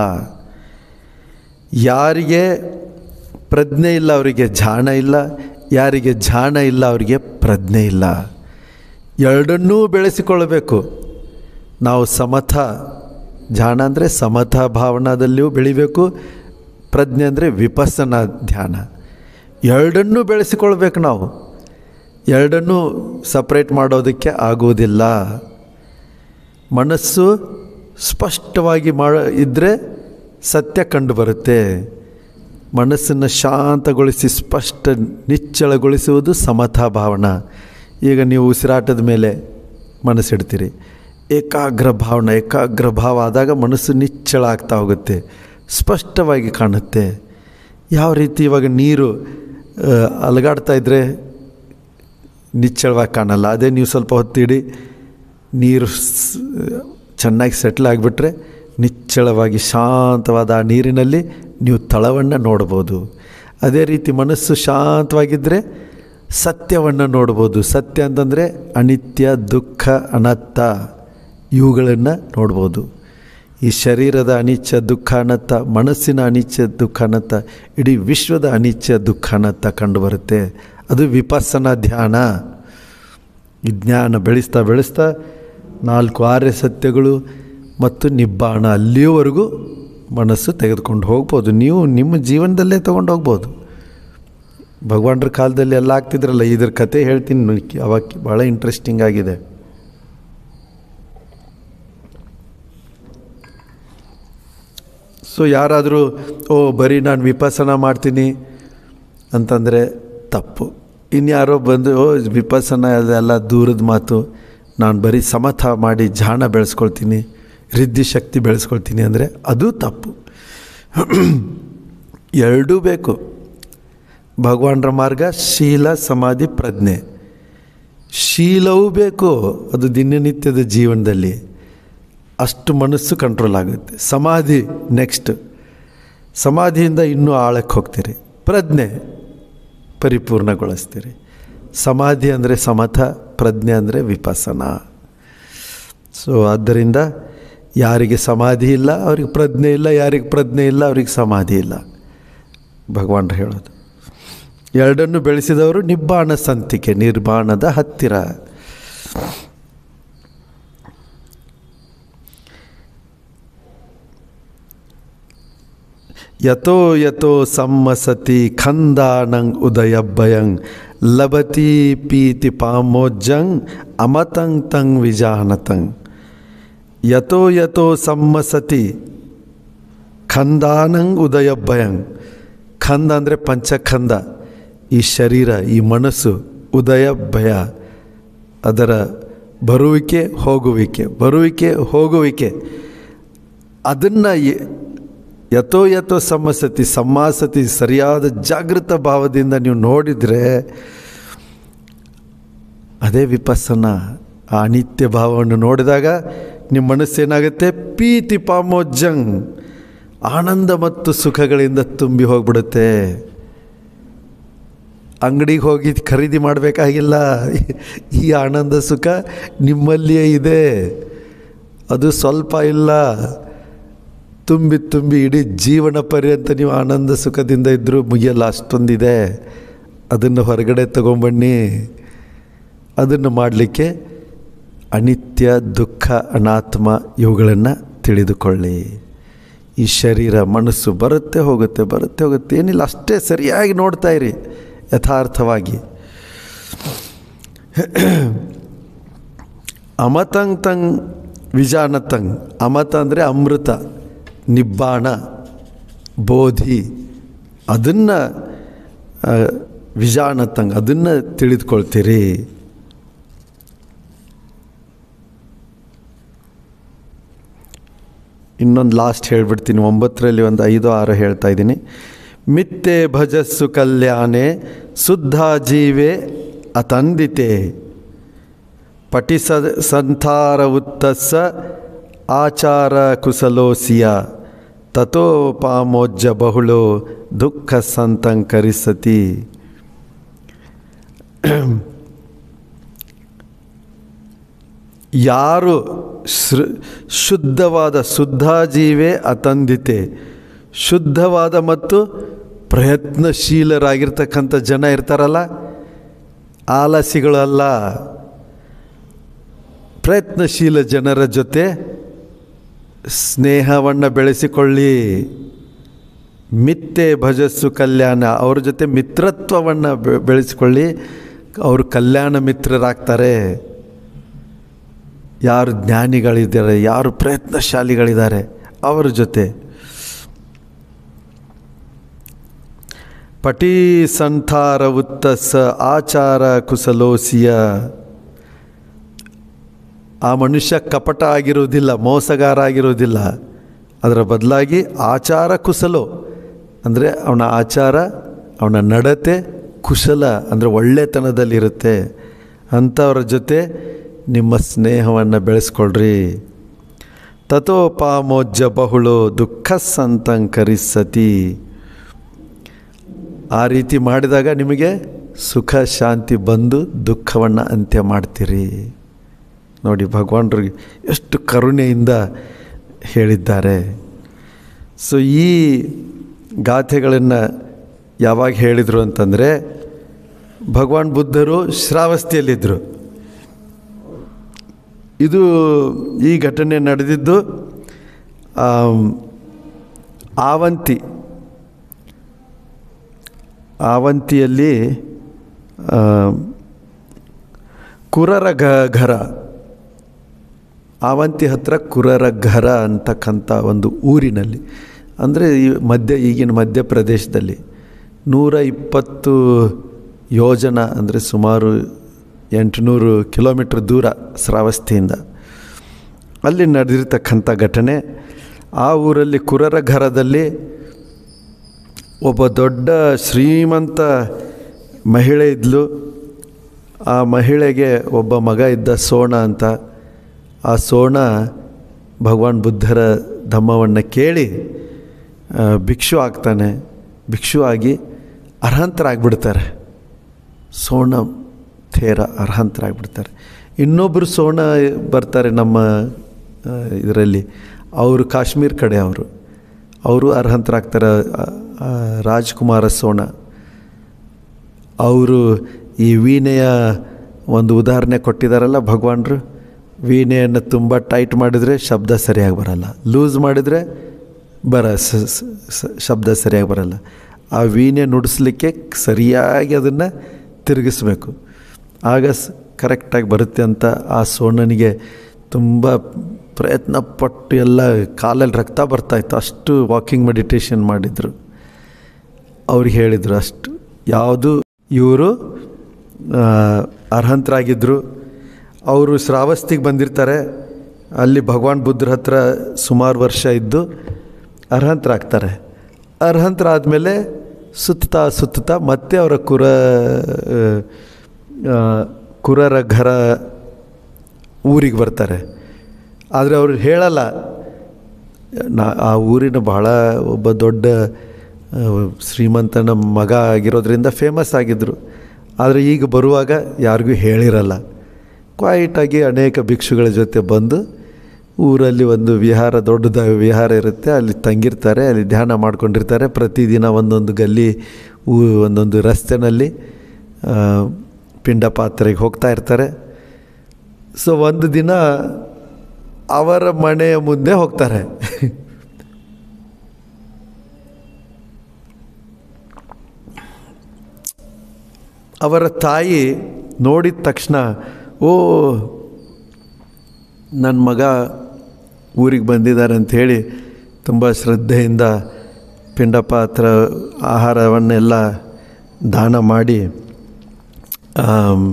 Speaker 1: ಯಾರಿಗೆ ಪ್ರಜ್ಞೆ ಇಲ್ಲ ಅವರಿಗೆ ಧ್ಯಾನ ಇಲ್ಲ ಯಾರಿಗೆ ಧ್ಯಾನ ಇಲ್ಲ ಅವರಿಗೆ ಪ್ರಜ್ಞೆ ಇಲ್ಲ ಎರಡನ್ನೂ ಬೆಳೆಸಿಕೊಳ್ಳಬೇಕು ನಾವು ಸಮಥ ಧ್ಯಾನ ಅಂದರೆ ಸಮಥ ಭಾವನಾದಲ್ಲಿಯೂ ಬೆಳಿಬೇಕು ಪ್ರಜ್ಞೆ ಅಂದರೆ ವಿಪස්සನ ಧ್ಯಾನ ಎರಡನ್ನೂ ಬೆಳೆಸಿಕೊಳ್ಬೇಕು ನಾವು ಎರಡನ್ನೂ ಸಪ್ರೇಟ್ ಮಾಡೋದಕ್ಕೆ ಆಗುವುದಿಲ್ಲ ಮನಸ್ಸು ಸ್ಪಷ್ಟವಾಗಿ ಮಾಡ ಇದ್ದರೆ ಸತ್ಯ ಕಂಡು ಬರುತ್ತೆ ಮನಸ್ಸನ್ನು ಶಾಂತಗೊಳಿಸಿ ಸ್ಪಷ್ಟ ನಿಚ್ಚಳಗೊಳಿಸುವುದು ಸಮತಾ ಭಾವನ ಈಗ ನೀವು ಉಸಿರಾಟದ ಮೇಲೆ ಮನಸ್ಸಿಡ್ತೀರಿ ಏಕಾಗ್ರ ಭಾವನ ಏಕಾಗ್ರ ಭಾವ ಆದಾಗ ಮನಸ್ಸು ನಿಚ್ಚಳ ಆಗ್ತಾ ಹೋಗುತ್ತೆ ಸ್ಪಷ್ಟವಾಗಿ ಕಾಣುತ್ತೆ ಯಾವ ರೀತಿ ಇವಾಗ ನೀರು ಆ, ಅಲಗಾಡ್ತಾ ಇದ್ದರೆ ನಿಚ್ಚಳವಾಗಿ ಕಾಣಲ್ಲ ಅದೇ ನೀವು ಸ್ವಲ್ಪ ಹೊತ್ತಿಡಿ ನೀರು ಸ್- ಚೆನ್ನಾಗಿ ಸೆಟ್ಲ್ ಆಗಿಬಿಟ್ರೆ ನಿಚ್ಚಳವಾಗಿ ಶಾಂತವಾದ ಆ ನೀರಿನಲ್ಲಿ ನೀವು ತಳವನ್ನು ನೋಡ್ಬೋದು ಅದೇ ರೀತಿ ಮನಸ್ಸು ಶಾಂತವಾಗಿದ್ದರೆ ಸತ್ಯವನ್ನು ನೋಡ್ಬೋದು ಸತ್ಯ ಅಂತಂದರೆ ಅನಿತ್ಯ ದುಃಖ ಅನತ್ತ ಇವುಗಳನ್ನು ನೋಡ್ಬೋದು ಈ ಶರೀರದ ಅನಿಚ್ಯ ದುಃಖ ಅನತ್ತ ಮನಸ್ಸಿನ ಅನಿಚ್ಯ ದುಃಖ ಅನತ್ತ ಇಡೀ ವಿಶ್ವದ ಅನಿಚ್ಯ ದುಃಖ ಅನತ್ತ ಕಂಡುಬರುತ್ತೆ ಅದು ವಿಪස්සನ ಧ್ಯಾನ ಈ ಜ್ಞಾನ ಬೆಳೆಸ್ತಾ ಬೆಳೆಸ್ತಾ ನಾಲ್ಕು ಆರ್ಯ ಸತ್ಯಗಳು ಮತ್ತು ನಿಬ್ಬಾಣ ಅಲ್ಲಿಯವರೆಗೂ ಮನಸ್ಸು ತೆಗೆದುಕೊಂಡು ಹೋಗ್ಬೋದು ನೀವು ನಿಮ್ಮ ಜೀವನದಲ್ಲೇ ತೊಗೊಂಡು ಹೋಗ್ಬೋದು ಭಗವಾನ್ರ ಕಾಲದಲ್ಲಿ ಎಲ್ಲ ಆಗ್ತಿದ್ರಲ್ಲ ಇದ್ರ ಕತೆ ಹೇಳ್ತೀನಿ ನೋಡಿ, ಅವಾಗ ಭಾಳ ಇಂಟ್ರೆಸ್ಟಿಂಗ್ ಆಗಿದೆ ಸೊ ಯಾರಾದರೂ ಓ ಬರೀ ನಾನು ವಿಪಸನ ಮಾಡ್ತೀನಿ ಅಂತಂದರೆ ತಪ್ಪು ಇನ್ಯಾರೋ ಬಂದು ಓ ವಿಪಸನ ಅದೆಲ್ಲ ದೂರದ ಮಾತು ನಾನು ಬರೀ ಸಮಥ ಮಾಡಿ ಧ್ಯಾನ ಬೆಳೆಸ್ಕೊಳ್ತೀನಿ ರಿದ್ಧಿ ಶಕ್ತಿ ಬೆಳೆಸ್ಕೊಳ್ತೀನಿ ಅಂದರೆ ಅದು ತಪ್ಪು ಎರಡೂ ಬೇಕು ಭಗವಾನ್ರ ಮಾರ್ಗ ಶೀಲ ಸಮಾಧಿ ಪ್ರಜ್ಞೆ ಶೀಲವೂ ಬೇಕು ಅದು ದಿನನಿತ್ಯದ ಜೀವನದಲ್ಲಿ ಅಷ್ಟು ಮನಸ್ಸು ಕಂಟ್ರೋಲ್ ಆಗುತ್ತೆ ಸಮಾಧಿ ನೆಕ್ಸ್ಟ್ ಸಮಾಧಿಯಿಂದ ಇನ್ನೂ ಆಳಕ್ಕೆ ಹೋಗ್ತೀರಿ ಪ್ರಜ್ಞೆ ಪರಿಪೂರ್ಣಗೊಳಿಸ್ತೀರಿ ಸಮಾಧಿ ಅಂದರೆ ಸಮಥ ಪ್ರಜ್ಞೆ ಅಂದರೆ ವಿಪಸನ ಸೊ ಆದ್ದರಿಂದ ಯಾರಿಗೆ ಸಮಾಧಿ ಇಲ್ಲ ಅವ್ರಿಗೆ ಪ್ರಜ್ಞೆ ಇಲ್ಲ ಯಾರಿಗೆ ಪ್ರಜ್ಞೆ ಇಲ್ಲ ಅವ್ರಿಗೆ ಸಮಾಧಿ ಇಲ್ಲ ಭಗವಾನ್ರು ಹೇಳೋದು ಎರಡನ್ನು ಬೆಳೆಸಿದವರು ನಿಬ್ಬಾಣ ಸಂತಿಕೆ ನಿರ್ಮಾಣದ ಹತ್ತಿರ ಯಥೋ ಯಥೋ ಸಮ್ಮಸತಿ ಖಂದಾನಂಗ್ ಉದಯಬ್ಬಯಂಗ್ ಲಭತಿ ಪೀತಿ ಪಾಮೋಜ್ಜಂಗ್ ಅಮತಂಗ್ ತಂಗ್ ವಿಜಾನತಂಗ್ ಯಥೋ ಯಥೋ ಸಮ್ಮಸತಿ ಖಂದಾನಂಗ್ ಉದಯಬ್ಬಯಂಗ್ ಖಂದ ಅಂದರೆ ಪಂಚಖಂದ ಈ ಶರೀರ ಈ ಮನಸ್ಸು ಉದಯ ಭಯ ಅದರ ಬರುವಿಕೆ ಹೋಗುವಿಕೆ ಬರುವಿಕೆ ಹೋಗುವಿಕೆ ಅದನ್ನು ಯಥೋ ಯಥೋ ಸಮ್ಮಸತಿ ಸಮ್ಮಾಸತಿ ಸರಿಯಾದ ಜಾಗೃತ ಭಾವದಿಂದ ನೀವು ನೋಡಿದರೆ ಅದೇ ವಿಪಸ್ಸನ ಆ ಅನಿತ್ಯ ಭಾವವನ್ನು ನೋಡಿದಾಗ ನಿಮ್ಮ ಮನಸ್ಸೇನಾಗುತ್ತೆ ಪೀತಿ ಪಾಮೋಜ್ಜಂಗ್ ಆನಂದ ಮತ್ತು ಸುಖಗಳಿಂದ ತುಂಬಿ ಹೋಗ್ಬಿಡುತ್ತೆ ಅಂಗಡಿಗೆ ಹೋಗಿ ಖರೀದಿ ಮಾಡಬೇಕಾಗಿಲ್ಲ ಈ ಆನಂದ ಸುಖ ನಿಮ್ಮಲ್ಲಿಯೇ ಇದೆ ಅದು ಸ್ವಲ್ಪ ಇಲ್ಲ ತುಂಬಿ ತುಂಬಿ ಇಡೀ ಜೀವನ ಪರ್ಯಂತ ನೀವು ಆನಂದ ಸುಖದಿಂದ ಇದ್ದರೂ ಮುಗಿಯಲ್ಲ ಅಷ್ಟೊಂದಿದೆ ಅದನ್ನು ಹೊರಗಡೆ ತಗೊಂಬನ್ನಿ ಅದನ್ನು ಮಾಡಲಿಕ್ಕೆ ಅನಿತ್ಯ ದುಃಖ ಅನಾತ್ಮ ಇವುಗಳನ್ನು ತಿಳಿದುಕೊಳ್ಳಿ ಈ ಶರೀರ ಮನಸ್ಸು ಬರುತ್ತೆ ಹೋಗುತ್ತೆ ಬರುತ್ತೆ ಹೋಗುತ್ತೆ ಏನಿಲ್ಲ ಅಷ್ಟೇ ಸರಿಯಾಗಿ ನೋಡ್ತಾ ಇರಿ ಯಥಾರ್ಥವಾಗಿ ಅಮತಂಗ್ ತಂಗ್ ವಿಜಾನತಂಗ್ ಅಮತ ಅಂದರೆ ಅಮೃತ ನಿಬ್ಬಾಣ ಬೋಧಿ ಅದನ್ನು ವಿಜಾನತಂಗ್ ಅದನ್ನು ತಿಳಿದುಕೊಳ್ತೀರಿ ಇನ್ನೊಂದು ಲಾಸ್ಟ್ ಹೇಳಿಬಿಡ್ತೀನಿ ಒಂಬತ್ತರಲ್ಲಿ ಒಂದು ಐದು ಆರು ಹೇಳ್ತಾ ಇದ್ದೀನಿ ಮಿತ್ತೆ ಭಜಸ್ಸು ಕಲ್ಯಾಣೆ ಶುದ್ಧ ಜೀವೆ ಅತಂದಿತೆ ಪಟಿಸ ಸಂಥಾರ ಉತ್ತಸ್ಸ ಆಚಾರ ಕುಸಲೋಸಿಯ ತಥೋಪಾಮೋಜ್ಜ ಬಹುಳೋ ದುಃಖ ಸಂತಂಕರಿಸತಿ ಯಾರು ಸೃ ಶುದ್ಧವಾದ ಶುದ್ಧಾಜೀವೇ ಅತಂದಿತೆ ಶುದ್ಧವಾದ ಮತ್ತು ಪ್ರಯತ್ನಶೀಲರಾಗಿರ್ತಕ್ಕಂಥ ಜನ ಇರ್ತಾರಲ್ಲ ಆಲಸಿಗಳಲ್ಲ ಪ್ರಯತ್ನಶೀಲ ಜನರ ಜೊತೆ ಸ್ನೇಹವನ್ನು ಬೆಳೆಸಿಕೊಳ್ಳಿ ಮಿತ್ತೆ ಭಜಸ್ಸು ಕಲ್ಯಾಣ ಅವ್ರ ಜೊತೆ ಮಿತ್ರತ್ವವನ್ನು ಬೆಳೆಸಿಕೊಳ್ಳಿ ಅವರು ಕಲ್ಯಾಣ ಮಿತ್ರರಾಗ್ತಾರೆ ಯಾರು ಜ್ಞಾನಿಗಳಿದ್ದಾರೆ ಯಾರು ಪ್ರಯತ್ನಶಾಲಿಗಳಿದ್ದಾರೆ ಅವರ ಜೊತೆ ಪಟಿ ಸಂಥಾರ ಉತ್ತಸ ಆಚಾರ ಕುಸಲೋಸಿಯ ಆ ಮನುಷ್ಯ ಕಪಟ ಆಗಿರುವುದಿಲ್ಲ ಮೋಸಗಾರ ಆಗಿರುವುದಿಲ್ಲ ಅದರ ಬದಲಾಗಿ ಆಚಾರ ಕುಸಲೋ ಅಂದರೆ ಅವನ ಆಚಾರ ಅವನ ನಡತೆ ಕುಶಲ ಅಂದರೆ ಒಳ್ಳೆತನದಲ್ಲಿರುತ್ತೆ ಅಂಥವ್ರ ಜೊತೆ ನಿಮ್ಮ ಸ್ನೇಹವನ್ನು ಬೆಳೆಸ್ಕೊಳ್ರಿ ತಥೋಪಾಮೋಜ್ಜ ಬಹುಳು ದುಃಖ ಸಂತಂಕರಿಸತಿ ಆ ರೀತಿ ಮಾಡಿದಾಗ ನಿಮಗೆ ಸುಖ ಶಾಂತಿ ಬಂದು ದುಃಖವನ್ನು ಅಂತ್ಯ ಮಾಡ್ತೀರಿ ನೋಡಿ ಭಗವಾನ್ರಿಗೆ ಎಷ್ಟು ಕರುಣೆಯಿಂದ ಹೇಳಿದ್ದಾರೆ ಸೊ ಈ ಗಾಥೆಗಳನ್ನು ಯಾವಾಗ ಹೇಳಿದರು ಅಂತಂದರೆ ಭಗವಾನ್ ಬುದ್ಧರು ಶ್ರಾವಸ್ತಿಯಲ್ಲಿದ್ದರು ಇದು ಈ ಘಟನೆ ನಡೆದಿದ್ದು ಆವಂತಿ ಆವಂತಿಯಲ್ಲಿ ಕುರರ ಘರ ಆವಂತಿ ಹತ್ರ ಕುರರ ಘರ ಅಂತಕ್ಕಂಥ ಒಂದು ಊರಿನಲ್ಲಿ ಅಂದರೆ ಈ ಮಧ್ಯ ಈಗಿನ ಮಧ್ಯಪ್ರದೇಶದಲ್ಲಿ ನೂರ ಇಪ್ಪತ್ತು ಯೋಜನ ಅಂದರೆ ಸುಮಾರು ಎಂಟುನೂರು ಕಿಲೋಮೀಟ್ರ್ ದೂರ ಶ್ರಾವಸ್ತಿಯಿಂದ ಅಲ್ಲಿ ನಡೆದಿರ್ತಕ್ಕಂಥ ಘಟನೆ ಆ ಊರಲ್ಲಿ ಕುರರ ಘರದಲ್ಲಿ ಒಬ್ಬ ದೊಡ್ಡ ಶ್ರೀಮಂತ ಮಹಿಳೆ ಇದ್ಲು ಆ ಮಹಿಳೆಗೆ ಒಬ್ಬ ಮಗ ಇದ್ದ ಸೋಣ ಅಂತ ಆ ಸೋಣ ಭಗವಾನ್ ಬುದ್ಧರ ಧಮ್ಮವನ್ನು ಕೇಳಿ ಭಿಕ್ಷು ಆಗ್ತಾನೆ ಭಿಕ್ಷು ಆಗಿ ಅರ್ಹಂತರಾಗ್ಬಿಡ್ತಾರೆ ಸೋಣ ಥೇರ ಅರ್ಹಂತರಾಗ್ಬಿಡ್ತಾರೆ ಇನ್ನೊಬ್ಬರು ಸೋಣ ಬರ್ತಾರೆ ನಮ್ಮ ಇದರಲ್ಲಿ ಅವರು ಕಾಶ್ಮೀರ್ ಕಡೆ ಅವರು ಅವರು ಅರ್ಹಂತರಾಗ್ತಾರೆ ರಾಜ್ಕುಮಾರ ಸೋಣ ಅವರು ಈ ವೀಣೆಯ ಒಂದು ಉದಾಹರಣೆ ಕೊಟ್ಟಿದ್ದಾರಲ್ಲ ಭಗವಾನ್ರು ವೀಣೆಯನ್ನು ತುಂಬ ಟೈಟ್ ಮಾಡಿದರೆ ಶಬ್ದ ಸರಿಯಾಗಿ ಬರಲ್ಲ ಲೂಸ್ ಮಾಡಿದರೆ ಬರ ಸ- ಸ- ಸ- ಶಬ್ದ ಸರಿಯಾಗಿ ಬರಲ್ಲ ಆ ವೀಣೆ ನುಡಿಸ್ಲಿಕ್ಕೆ ಸರಿಯಾಗಿ ಅದನ್ನು ತಿರುಗಿಸ್ಬೇಕು ಆಗ ಸ್ ಕರೆಕ್ಟಾಗಿ ಬರುತ್ತೆ ಅಂತ ಆ ಸೋಣನಿಗೆ ತುಂಬ ಪ್ರಯತ್ನ ಪಟ್ಟು ಎಲ್ಲ ಕಾಲಲ್ಲಿ ರಕ್ತ ಬರ್ತಾಯಿತ್ತು ಅಷ್ಟು ವಾಕಿಂಗ್ ಮೆಡಿಟೇಷನ್ ಮಾಡಿದರು ಅವ್ರಿಗೆ ಹೇಳಿದರು ಅಷ್ಟು ಯಾವುದು ಇವರು ಅರ್ಹಂತರಾಗಿದ್ದರು ಅವರು ಶ್ರಾವಸ್ತಿಗೆ ಬಂದಿರ್ತಾರೆ ಅಲ್ಲಿ ಭಗವಾನ್ ಬುದ್ಧರ ಹತ್ರ ಸುಮಾರು ವರ್ಷ ಇದ್ದು ಅರ್ಹಂತರಾಗ್ತಾರೆ ಅರ್ಹಂತರಾದಮೇಲೆ ಸುತ್ತಾ ಸುತ್ತಾ ಮತ್ತೆ ಅವರ ಕುರ ಆ, ಕುರರ ಘರ ಊರಿಗೆ ಬರ್ತಾರೆ ಆದರೆ ಅವರು ಹೇಳಲ್ಲ ನಾ ಆ ಊರಿನ ಬಹಳ ಒಬ್ಬ ದೊಡ್ಡ ಆ, ಶ್ರೀಮಂತನ ಮಗ ಆಗಿರೋದ್ರಿಂದ ಫೇಮಸ್ ಆಗಿದ್ದರು ಆದರೆ ಈಗ ಬರುವಾಗ ಯಾರಿಗೂ ಹೇಳಿರಲ್ಲ ಕ್ವಾಯಿಟಾಗಿ ಅನೇಕ ಭಿಕ್ಷುಗಳ ಜೊತೆ ಬಂದು ಊರಲ್ಲಿ ಒಂದು ವಿಹಾರ ದೊಡ್ಡದ ವಿಹಾರ ಇರುತ್ತೆ ಅಲ್ಲಿ ತಂಗಿರ್ತಾರೆ ಅಲ್ಲಿ ಧ್ಯಾನ ಮಾಡ್ಕೊಂಡಿರ್ತಾರೆ ಪ್ರತಿದಿನ ಒಂದೊಂದು ಗಲ್ಲಿ ಊ ಒಂದೊಂದು ರಸ್ತೆನಲ್ಲಿ ಆ, ಪಿಂಡ ಪಾತ್ರೆಗೆ ಹೋಗ್ತಾ ಇರ್ತಾರೆ ಸೊ ಒಂದು ದಿನ ಅವರ ಮನೆಯ ಮುಂದೆ ಹೋಗ್ತಾರೆ ಅವರ ತಾಯಿ ನೋಡಿದ ತಕ್ಷಣ ಓ ನನ್ನ ಮಗ ಊರಿಗೆ ಬಂದಿದ್ದಾರೆ ಅಂಥೇಳಿ ತುಂಬ ಶ್ರದ್ಧೆಯಿಂದ ಪಿಂಡ ಪಾತ್ರ ಆಹಾರವನ್ನೆಲ್ಲ ದಾನ ಮಾಡಿ ಆಮ್,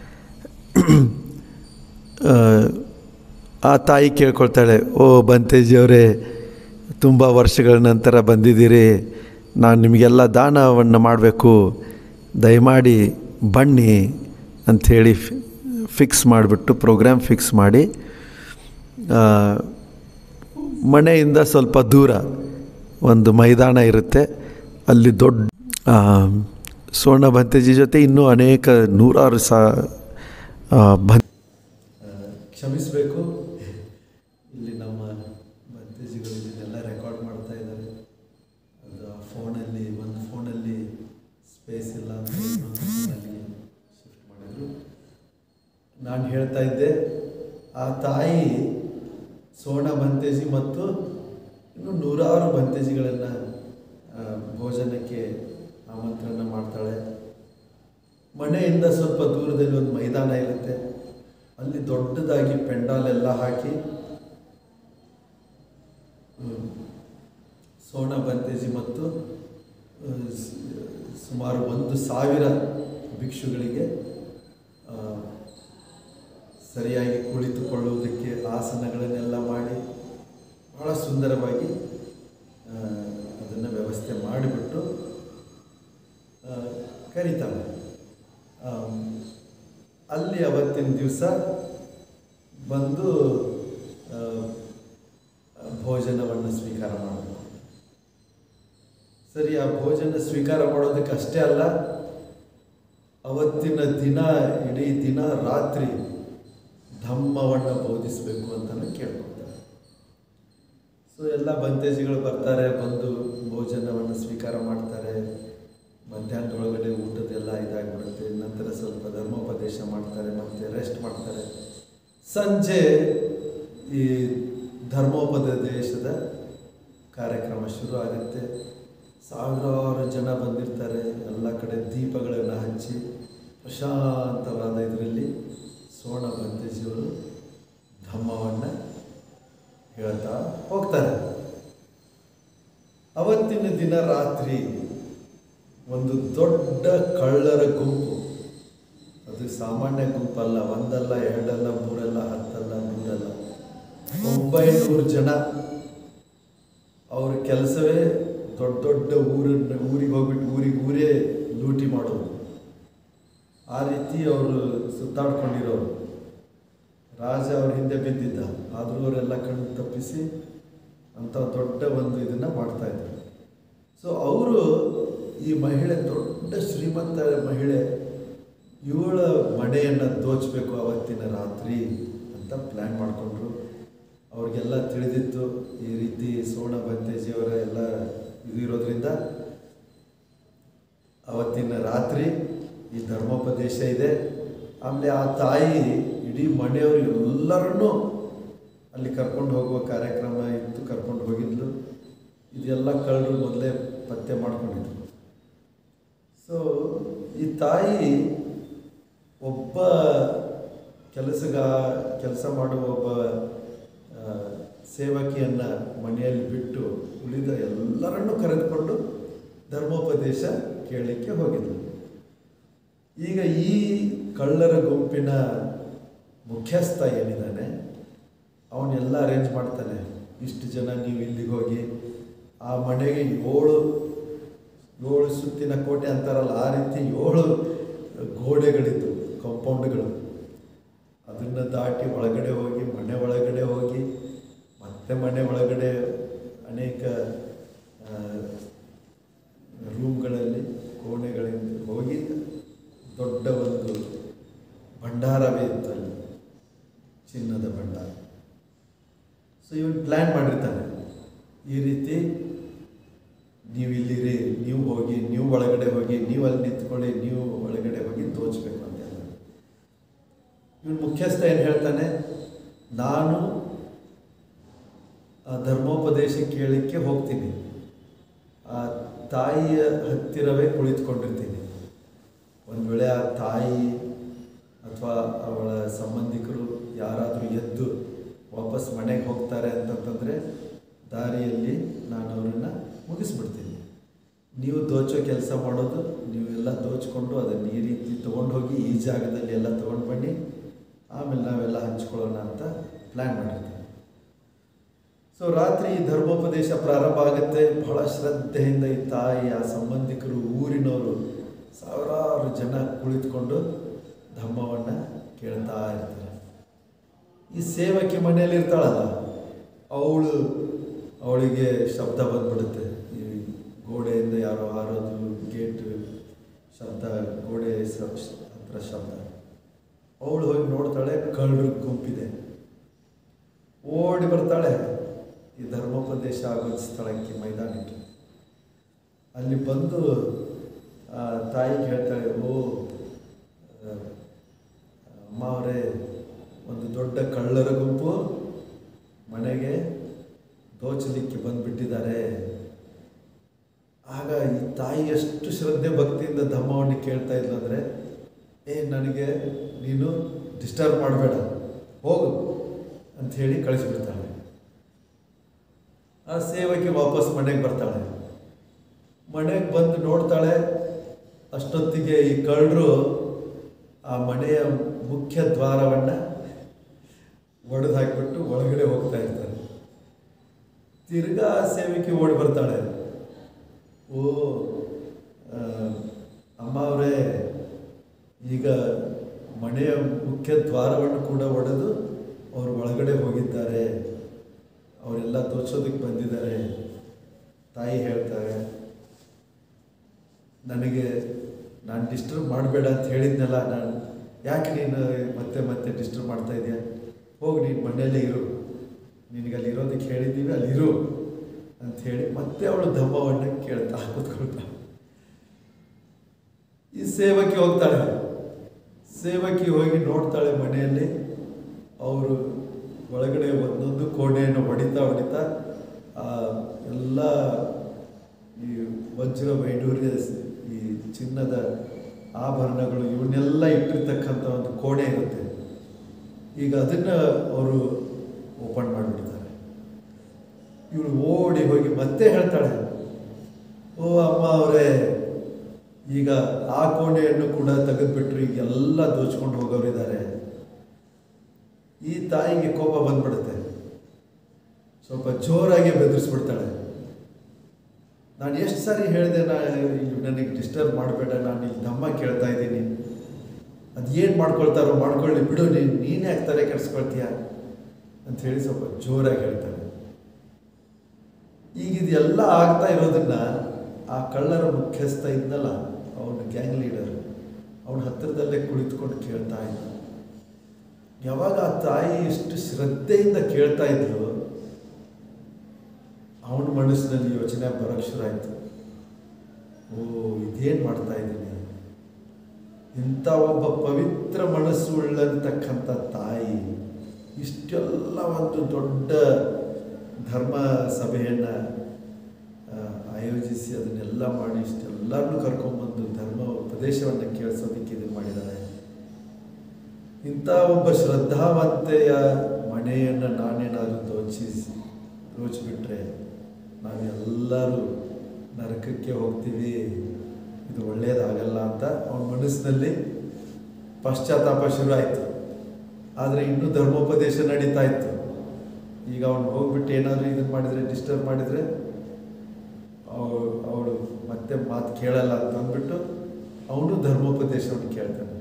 Speaker 1: ಆ, ಆ ತಾಯಿ ಕೇಳ್ಕೊಳ್ತಾಳೆ ಓ ಬಂತೇಜಿಯವರೇ ತುಂಬ ವರ್ಷಗಳ ನಂತರ ಬಂದಿದ್ದೀರಿ ನಾನು ನಿಮಗೆಲ್ಲ ದಾನವನ್ನು ಮಾಡಬೇಕು ದಯಮಾಡಿ ಬನ್ನಿ ಅಂಥೇಳಿ ಫಿಕ್ಸ್ ಮಾಡಿಬಿಟ್ಟು ಪ್ರೋಗ್ರಾಮ್ ಫಿಕ್ಸ್ ಮಾಡಿ ಆ, ಮನೆಯಿಂದ ಸ್ವಲ್ಪ ದೂರ ಒಂದು ಮೈದಾನ ಇರುತ್ತೆ ಅಲ್ಲಿ ದೊಡ್ಡ ಆ, ಸೋಣ ಭಂತೇಜಿ ಜೊತೆ ಇನ್ನೂ ಅನೇಕ ನೂರಾರು ಸಾ ಆ, ಭನ್ ಕ್ಷಮಿಸಬೇಕು ಇಲ್ಲಿ ನಮ್ಮ ಭಂತೇಜಿಗಳು ಇದನ್ನೆಲ್ಲ ರೆಕಾರ್ಡ್ ಮಾಡ್ತಾ ಇದ್ದಾರೆ ಅದು ಆ ಫೋನಲ್ಲಿ ಒಂದು ಫೋನಲ್ಲಿ ಸ್ಪೇಸ್ ಇಲ್ಲ ಅಂತ ಇನ್ನೊಂದು ಫೋನಲ್ಲಿ ಶಿಫ್ಟ್ ಮಾಡಿದ್ರು ನಾನು ಹೇಳ್ತಾ ಇದ್ದೆ ಆ ತಾಯಿ ಸೋಣ ಬಂತೇಜಿ ಮತ್ತು ಇನ್ನು ನೂರಾರು ಬಂತೇಜಿಗಳನ್ನು ಭೋಜನಕ್ಕೆ ಆಮಂತ್ರಣ ಮಾಡ್ತಾಳೆ ಮನೆಯಿಂದ ಸ್ವಲ್ಪ ದೂರದಲ್ಲಿ ಒಂದು ಮೈದಾನ ಇರುತ್ತೆ ಅಲ್ಲಿ ದೊಡ್ಡದಾಗಿ ಪೆಂಡಾಲೆಲ್ಲ ಹಾಕಿ ಹ್ಮ್, ಸೋಣ ಬಂತೇಜಿ ಮತ್ತು ಆ, ಸ್- ಸುಮಾರು ಒಂದು ಸಾವಿರ ಭಿಕ್ಷುಗಳಿಗೆ ಆ, ಸರಿಯಾಗಿ ಕುಳಿತುಕೊಳ್ಳುವುದಕ್ಕೆ ಆಸನಗಳನ್ನೆಲ್ಲ ಮಾಡಿ ಬಹಳ ಸುಂದರವಾಗಿ ಅದನ್ನು ವ್ಯವಸ್ಥೆ ಮಾಡಿಬಿಟ್ಟು ಆ, ಕರೀತಾಳೆ ಆಮ್, ಅಲ್ಲಿ ಅವತ್ತಿನ ದಿವಸ ಬಂದು ಆ, ಭೋಜನವನ್ನು ಸ್ವೀಕಾರ ಮಾಡಬೇಕು ಸರಿ ಆ ಭೋಜನ ಸ್ವೀಕಾರ ಮಾಡೋದಕ್ಕೆ ಅಷ್ಟೇ ಅಲ್ಲ ಅವತ್ತಿನ ದಿನ ಇಡೀ ದಿನ ರಾತ್ರಿ ಧಮ್ಮವನ್ನು ಬೋಧಿಸಬೇಕು ಅಂತಲೂ ಕೇಳ್ಕೊತಾರೆ ಸೊ ಎಲ್ಲ ಬಂತೇಜಿಗಳು ಬರ್ತಾರೆ ಬಂದು ಭೋಜನವನ್ನು ಸ್ವೀಕಾರ ಮಾಡ್ತಾರೆ ಮಧ್ಯಾಹ್ನದೊಳಗಡೆ ಊಟದೆಲ್ಲ ಇದಾಗಿಬಿಡುತ್ತೆ ನಂತರ ಸ್ವಲ್ಪ ಧರ್ಮೋಪದೇಶ ಮಾಡ್ತಾರೆ ಮತ್ತು ರೆಸ್ಟ್ ಮಾಡ್ತಾರೆ ಸಂಜೆ ಈ ಧರ್ಮೋಪದೇಶದ ಕಾರ್ಯಕ್ರಮ ಶುರು ಆಗುತ್ತೆ ಸಾವಿರಾರು ಜನ ಬಂದಿರ್ತಾರೆ ಎಲ್ಲ ಕಡೆ ದೀಪಗಳನ್ನು ಹಚ್ಚಿ ಪ್ರಶಾಂತವಾದ ಇದರಲ್ಲಿ ಸೋಣ ಬಂತೇಜಿಯವರು ಧಮ್ಮವನ್ನು ಹೇಳ್ತಾ ಹೋಗ್ತಾರೆ ಅವತ್ತಿನ ದಿನ ರಾತ್ರಿ ಒಂದು ದೊಡ್ಡ ಕಳ್ಳರ ಗುಂಪು ಅದು ಸಾಮಾನ್ಯ ಗುಂಪಲ್ಲ ಒಂದಲ್ಲ ಎರಡಲ್ಲ ಮೂರಲ್ಲ ಹತ್ತಲ್ಲ ನೂರಲ್ಲ ಒಂಬೈನೂರು ಜನ ಅವ್ರ ಕೆಲಸವೇ ದೊಡ್ಡ ದೊಡ್ಡ ಊರನ್ನ ಊರಿಗೆ ಹೋಗ್ಬಿಟ್ಟು ಊರಿಗೆ ಊರೇ ಲೂಟಿ ಮಾಡೋದು ಆ ರೀತಿ ಅವರು ಸುತ್ತಾಡ್ಕೊಂಡಿರೋರು ರಾಜ ಅವ್ರ ಹಿಂದೆ ಬಿದ್ದಿದ್ದ ಆದರೂ ಅವರೆಲ್ಲ ಕಣ್ಣು ತಪ್ಪಿಸಿ ಅಂಥ ದೊಡ್ಡ ಒಂದು ಇದನ್ನು ಮಾಡ್ತಾ ಇದ್ರು ಸೊ ಅವರು ಈ ಮಹಿಳೆ ದೊಡ್ಡ ಶ್ರೀಮಂತ ಮಹಿಳೆ ಇವಳ ಮನೆಯನ್ನು ದೋಚಬೇಕು ಅವತ್ತಿನ ರಾತ್ರಿ ಅಂತ ಪ್ಲ್ಯಾನ್ ಮಾಡಿಕೊಂಡ್ರು ಅವ್ರಿಗೆಲ್ಲ ತಿಳಿದಿತ್ತು ಈ ರೀತಿ ಸೋಣ ಬಂತೇಜಿಯವರ ಎಲ್ಲ ಇದು ಇರೋದ್ರಿಂದ ಅವತ್ತಿನ ರಾತ್ರಿ ಈ ಧರ್ಮೋಪದೇಶ ಇದೆ ಆಮೇಲೆ ಆ ತಾಯಿ ಇಡೀ ಮನೆಯವರು ಎಲ್ಲರನ್ನೂ ಅಲ್ಲಿ ಕರ್ಕೊಂಡು ಹೋಗುವ ಕಾರ್ಯಕ್ರಮ ಇತ್ತು ಕರ್ಕೊಂಡು ಹೋಗಿದ್ಲು ಇದೆಲ್ಲ ಕಳ್ಳರು ಮೊದಲೇ ಪತ್ತೆ ಮಾಡ್ಕೊಂಡಿದ್ರು ಸೊ ಈ ತಾಯಿ ಒಬ್ಬ ಕೆಲಸಗ ಕೆಲಸ ಮಾಡುವ ಒಬ್ಬ ಆ, ಸೇವಕಿಯನ್ನು ಮನೆಯಲ್ಲಿ ಬಿಟ್ಟು ಉಳಿದ ಎಲ್ಲರನ್ನೂ ಕರೆದುಕೊಂಡು ಧರ್ಮೋಪದೇಶ ಕೇಳಲಿಕ್ಕೆ ಹೋಗಿದ್ಲು ಈಗ ಈ ಕಳ್ಳರ ಗುಂಪಿನ ಮುಖ್ಯಸ್ಥ ಏನಿದ್ದಾನೆ ಅವನ್ನೆಲ್ಲ ಅರೇಂಜ್ ಮಾಡ್ತಾನೆ ಇಷ್ಟು ಜನ ನೀವು ಇಲ್ಲಿಗೆ ಹೋಗಿ ಆ ಮನೆಗೆ ಏಳು ಏಳು ಸುತ್ತಿನ ಕೋಟೆ ಅಂತಾರಲ್ಲ ಆ ರೀತಿ ಏಳು ಗೋಡೆಗಳಿದ್ದು ಕಾಂಪೌಂಡ್ಗಳು ಅದನ್ನು ದಾಟಿ ಒಳಗಡೆ ಹೋಗಿ ಮನೆ ಒಳಗಡೆ ಹೋಗಿ ಮತ್ತೆ ಮನೆ ಒಳಗಡೆ ಅನೇಕ ಆ, ರೂಮ್ಗಳಲ್ಲಿ ಕೋಣೆಗಳಿಂದ ಹೋಗಿ ದೊಡ್ಡ ಒಂದು ಭಂಡಾರವೇ ಇತ್ತು ಅಲ್ಲಿ ಚಿನ್ನದ ಭಂಡಾರ ಸೊ ಇವನು ಪ್ಲ್ಯಾನ್ ಮಾಡಿರ್ತಾನೆ ಈ ರೀತಿ ನೀವು ಇಲ್ಲಿರಿ ನೀವು ಹೋಗಿ ನೀವು ಒಳಗಡೆ ಹೋಗಿ ನೀವು ಅಲ್ಲಿ ನಿಂತ್ಕೊಳ್ಳಿ ನೀವು ಒಳಗಡೆ ಹೋಗಿ ತೋಚಬೇಕು ಅಂತ ಹೇಳಿ ಇವನು ಮುಖ್ಯಸ್ಥ ಏನು ಹೇಳ್ತಾನೆ ನಾನು ಆ ಧರ್ಮೋಪದೇಶ ಕೇಳಲಿಕ್ಕೆ ಹೋಗ್ತೀನಿ ಆ ತಾಯಿಯ ಹತ್ತಿರವೇ ಕುಳಿತುಕೊಂಡಿರ್ತೀನಿ ಒಂದು ವೇಳೆ ಆ ತಾಯಿ ಅಥವಾ ಅವಳ ಸಂಬಂಧಿಕರು ಯಾರಾದರೂ ಎದ್ದು ವಾಪಸ್ ಮನೆಗೆ ಹೋಗ್ತಾರೆ ಅಂತಂತಂದರೆ ದಾರಿಯಲ್ಲಿ ನಾನು ಅವರನ್ನು ಮುಗಿಸ್ಬಿಡ್ತೀನಿ ನೀವು ದೋಚೋ ಕೆಲಸ ಮಾಡೋದು ನೀವೆಲ್ಲ ದೋಚ್ಕೊಂಡು ಅದನ್ನು ಈ ರೀತಿ ತೊಗೊಂಡು ಹೋಗಿ ಈ ಜಾಗದಲ್ಲಿ ಎಲ್ಲ ತೊಗೊಂಡು ಬನ್ನಿ ಆಮೇಲೆ ನಾವೆಲ್ಲ ಹಂಚ್ಕೊಳ್ಳೋಣ ಅಂತ ಪ್ಲ್ಯಾನ್ ಮಾಡಿರ್ತೀನಿ ಸೊ ರಾತ್ರಿ ಈ ಧರ್ಮೋಪದೇಶ ಪ್ರಾರಂಭ ಆಗುತ್ತೆ ಬಹಳ ಶ್ರದ್ಧೆಯಿಂದ ಈ ತಾಯಿ ಆ ಸಂಬಂಧಿಕರು ಊರಿನವರು ಸಾವಿರಾರು ಜನ ಕುಳಿತುಕೊಂಡು ಧಮ್ಮವನ್ನು ಕೇಳ್ತಾ ಇರ್ತಾರೆ ಈ ಸೇವಕಿ ಮನೆಯಲ್ಲಿ ಇರ್ತಾಳಲ್ಲ ಅವಳು ಅವಳಿಗೆ ಶಬ್ದ ಬಂದ್ಬಿಡುತ್ತೆ ಈ ಗೋಡೆಯಿಂದ ಯಾರೋ ಹಾರೋದು ಗೇಟ್ ಶಬ್ದ ಗೋಡೆ ಸ- ಹತ್ರ ಶಬ್ದ ಅವಳು ಹೋಗಿ ನೋಡ್ತಾಳೆ ಕಳ್ಳರು ಗುಂಪಿದೆ ಓಡಿ ಬರ್ತಾಳೆ ಈ ಧರ್ಮೋಪದೇಶ ಆಗೋ ಸ್ಥಳಕ್ಕೆ ಮೈದಾನಕ್ಕೆ ಅಲ್ಲಿ ಬಂದು ಆ, ತಾಯಿಗೆ ಹೇಳ್ತಾಳೆ ಓ ಆ, ಅಮ್ಮ ಅವರೇ ಒಂದು ದೊಡ್ಡ ಕಳ್ಳರ ಗುಂಪು ಮನೆಗೆ ದೋಚಲಿಕ್ಕೆ ಬಂದುಬಿಟ್ಟಿದ್ದಾರೆ ಆಗ ಈ ತಾಯಿ ಎಷ್ಟು ಶ್ರದ್ಧೆ ಭಕ್ತಿಯಿಂದ ಧಮ್ಮವನ್ನು ಕೇಳ್ತಾ ಇದ್ಲು ಅಂದರೆ ಏ ನನಗೆ ನೀನು ಡಿಸ್ಟರ್ಬ್ ಮಾಡಬೇಡ ಹೋಗು ಅಂತ ಹೇಳಿ ಕಳಿಸ್ಬಿಡ್ತಾಳೆ ಆ ಸೇವಕಿ ವಾಪಸ್ ಮನೆಗೆ ಬರ್ತಾಳೆ ಮನೆಗೆ ಬಂದು ನೋಡ್ತಾಳೆ ಅಷ್ಟೊತ್ತಿಗೆ ಈ ಕಳ್ಳರು ಆ ಮನೆಯ ಮುಖ್ಯ ದ್ವಾರವನ್ನು ಒಡೆದು ಹಾಕಿಬಿಟ್ಟು ಒಳಗಡೆ ಹೋಗ್ತಾ ಇರ್ತಾರೆ ತಿರ್ಗಾ ಆ ಸೇವಕಿ ಓಡಿ ಬರ್ತಾಳೆ ಓ ಆ, ಅಮ್ಮ ಅವರೇ ಈಗ ಮನೆಯ ಮುಖ್ಯ ದ್ವಾರವನ್ನು ಕೂಡ ಒಡೆದು ಅವರು ಒಳಗಡೆ ಹೋಗಿದ್ದಾರೆ ಅವರೆಲ್ಲ ತೋರ್ಸೋದಕ್ಕೆ ಬಂದಿದ್ದಾರೆ ತಾಯಿ ಹೇಳ್ತಾರೆ ನನಗೆ ನಾನು ಡಿಸ್ಟರ್ಬ್ ಮಾಡಬೇಡ ಅಂತ ಹೇಳಿದ್ನಲ್ಲ ನಾನು ಯಾಕೆ ನೀನು ಮತ್ತೆ ಮತ್ತೆ ಡಿಸ್ಟರ್ಬ್ ಮಾಡ್ತಾ ಇದೆಯಾ ಹೋಗಿ ನೀನು ಮನೆಯಲ್ಲೇ ಇರು ನಿನಗೆ ಅಲ್ಲಿ ಇರೋದಕ್ಕೆ ಹೇಳಿದ್ದೀವಿ ಅಲ್ಲಿ ಇರು ಅಂತ ಹೇಳಿ ಮತ್ತೆ ಅವಳು ಧಮ್ಮವನ್ನು ಕೇಳ್ತಾ ಕೂತ್ಕೊಳ್ತಾಳೆ ಈ ಸೇವಕಿ ಹೋಗ್ತಾಳೆ ಸೇವಕಿ ಹೋಗಿ ನೋಡ್ತಾಳೆ ಮನೆಯಲ್ಲಿ ಅವರು ಒಳಗಡೆ ಒಂದೊಂದು ಕೋಣೆಯನ್ನು ಹೊಡಿತಾ ಹೊಡಿತಾ ಆ ಎಲ್ಲ ಈ ವಜ್ರ ವೈಡೂರ್ಯ ಸ- ಈ ಚಿನ್ನದ ಆಭರಣಗಳು ಇವನ್ನೆಲ್ಲ ಇಟ್ಟಿರ್ತಕ್ಕಂಥ ಒಂದು ಕೋಣೆ ಇರುತ್ತೆ ಈಗ ಅದನ್ನು ಅವರು ಓಪನ್ ಮಾಡಿಬಿಡ್ತಾರೆ ಇವಳು ಓಡಿ ಹೋಗಿ ಮತ್ತೆ ಹೇಳ್ತಾಳೆ ಓ ಅಮ್ಮ ಅವರೇ ಈಗ ಆ ಕೋಣೆಯನ್ನು ಕೂಡ ತೆಗೆದುಬಿಟ್ರು ಈಗ ಎಲ್ಲ ದೋಚ್ಕೊಂಡು ಹೋಗೋರಿದ್ದಾರೆ ಈ ತಾಯಿಗೆ ಕೋಪ ಬಂದ್ಬಿಡುತ್ತೆ ಸ್ವಲ್ಪ ಜೋರಾಗಿ ಬೆದರಿಸ್ಬಿಡ್ತಾಳೆ ನಾನು ಎಷ್ಟು ಸಾರಿ ಹೇಳಿದೆ ನಾ ನನಗೆ ಡಿಸ್ಟರ್ಬ್ ಮಾಡಬೇಡ ನಾನು ಇಲ್ಲಿ ದಮ್ಮ ಕೇಳ್ತಾ ಇದ್ದೀನಿ ಅದು ಏನು ಮಾಡ್ಕೊಳ್ತಾರೋ ಮಾಡ್ಕೊಳ್ಳಿ ಬಿಡು ನೀನು ನೀನೇ ಯಾಕೆ ತಲೆ ಕೆಡಿಸ್ಕೊಳ್ತೀಯ ಅಂತ ಹೇಳಿ ಸ್ವಲ್ಪ ಜೋರಾಗಿ ಹೇಳ್ತಾಳೆ ಈಗ ಇದೆಲ್ಲ ಆಗ್ತಾ ಇರೋದನ್ನ ಆ ಕಳ್ಳರ ಮುಖ್ಯಸ್ಥ ಇದ್ನಲ್ಲ ಅವನ ಗ್ಯಾಂಗ್ ಲೀಡರ್ ಅವನ ಹತ್ತಿರದಲ್ಲೇ ಕುಳಿತುಕೊಂಡು ಕೇಳ್ತಾ ಇದ್ದ ಯಾವಾಗ ಆ ತಾಯಿ ಇಷ್ಟು ಶ್ರದ್ಧೆಯಿಂದ ಕೇಳ್ತಾ ಇದ್ಲು ಅವನ ಮನಸ್ಸಿನಲ್ಲಿ ಯೋಚನೆ ಬರೋಕ್ಕೆ ಶುರು ಆಯಿತು ಓ ಇದೇನು ಮಾಡ್ತಾ ಇದ್ದೀನಿ ಇಂಥ ಒಬ್ಬ ಪವಿತ್ರ ಮನಸ್ಸು ಉಳ್ಳಂತಕ್ಕಂಥ ತಾಯಿ ಇಷ್ಟೆಲ್ಲ ಒಂದು ದೊಡ್ಡ ಧರ್ಮ ಸಭೆಯನ್ನು ಆ, ಆಯೋಜಿಸಿ ಅದನ್ನೆಲ್ಲ ಮಾಡಿ ಇಷ್ಟೆಲ್ಲರನ್ನೂ ಕರ್ಕೊಂಬಂದು ಧರ್ಮ ಉಪದೇಶವನ್ನು ಕೇಳಿಸೋದಕ್ಕೆ ಇದು ಮಾಡಿದ್ದಾರೆ ಇಂಥ ಒಬ್ಬ ಶ್ರದ್ಧಾವಂತೆಯ ಮನೆಯನ್ನು ನಾನೇನಾದರೂ ದೋಚಿಸಿ ದೋಚಿಬಿಟ್ರೆ ನಾವೆಲ್ಲರೂ ನರಕಕ್ಕೆ ಹೋಗ್ತೀವಿ ಇದು ಒಳ್ಳೆಯದಾಗಲ್ಲ ಅಂತ ಅವನ ಮನಸ್ಸಿನಲ್ಲಿ ಪಶ್ಚಾತ್ತಾಪ ಶುರು ಆಯಿತು ಆದರೆ ಇನ್ನೂ ಧರ್ಮೋಪದೇಶ ನಡೀತಾ ಇತ್ತು ಈಗ ಅವನು ಹೋಗ್ಬಿಟ್ಟು ಏನಾದರೂ ಇದನ್ನು ಮಾಡಿದರೆ ಡಿಸ್ಟರ್ಬ್ ಮಾಡಿದರೆ ಅವಳು ಅವಳು ಮತ್ತೆ ಮಾತು ಕೇಳಲ್ಲ ಅಂತ ಅಂದ್ಬಿಟ್ಟು ಅವನು ಧರ್ಮೋಪದೇಶವನ್ನು ಕೇಳ್ತಾನೆ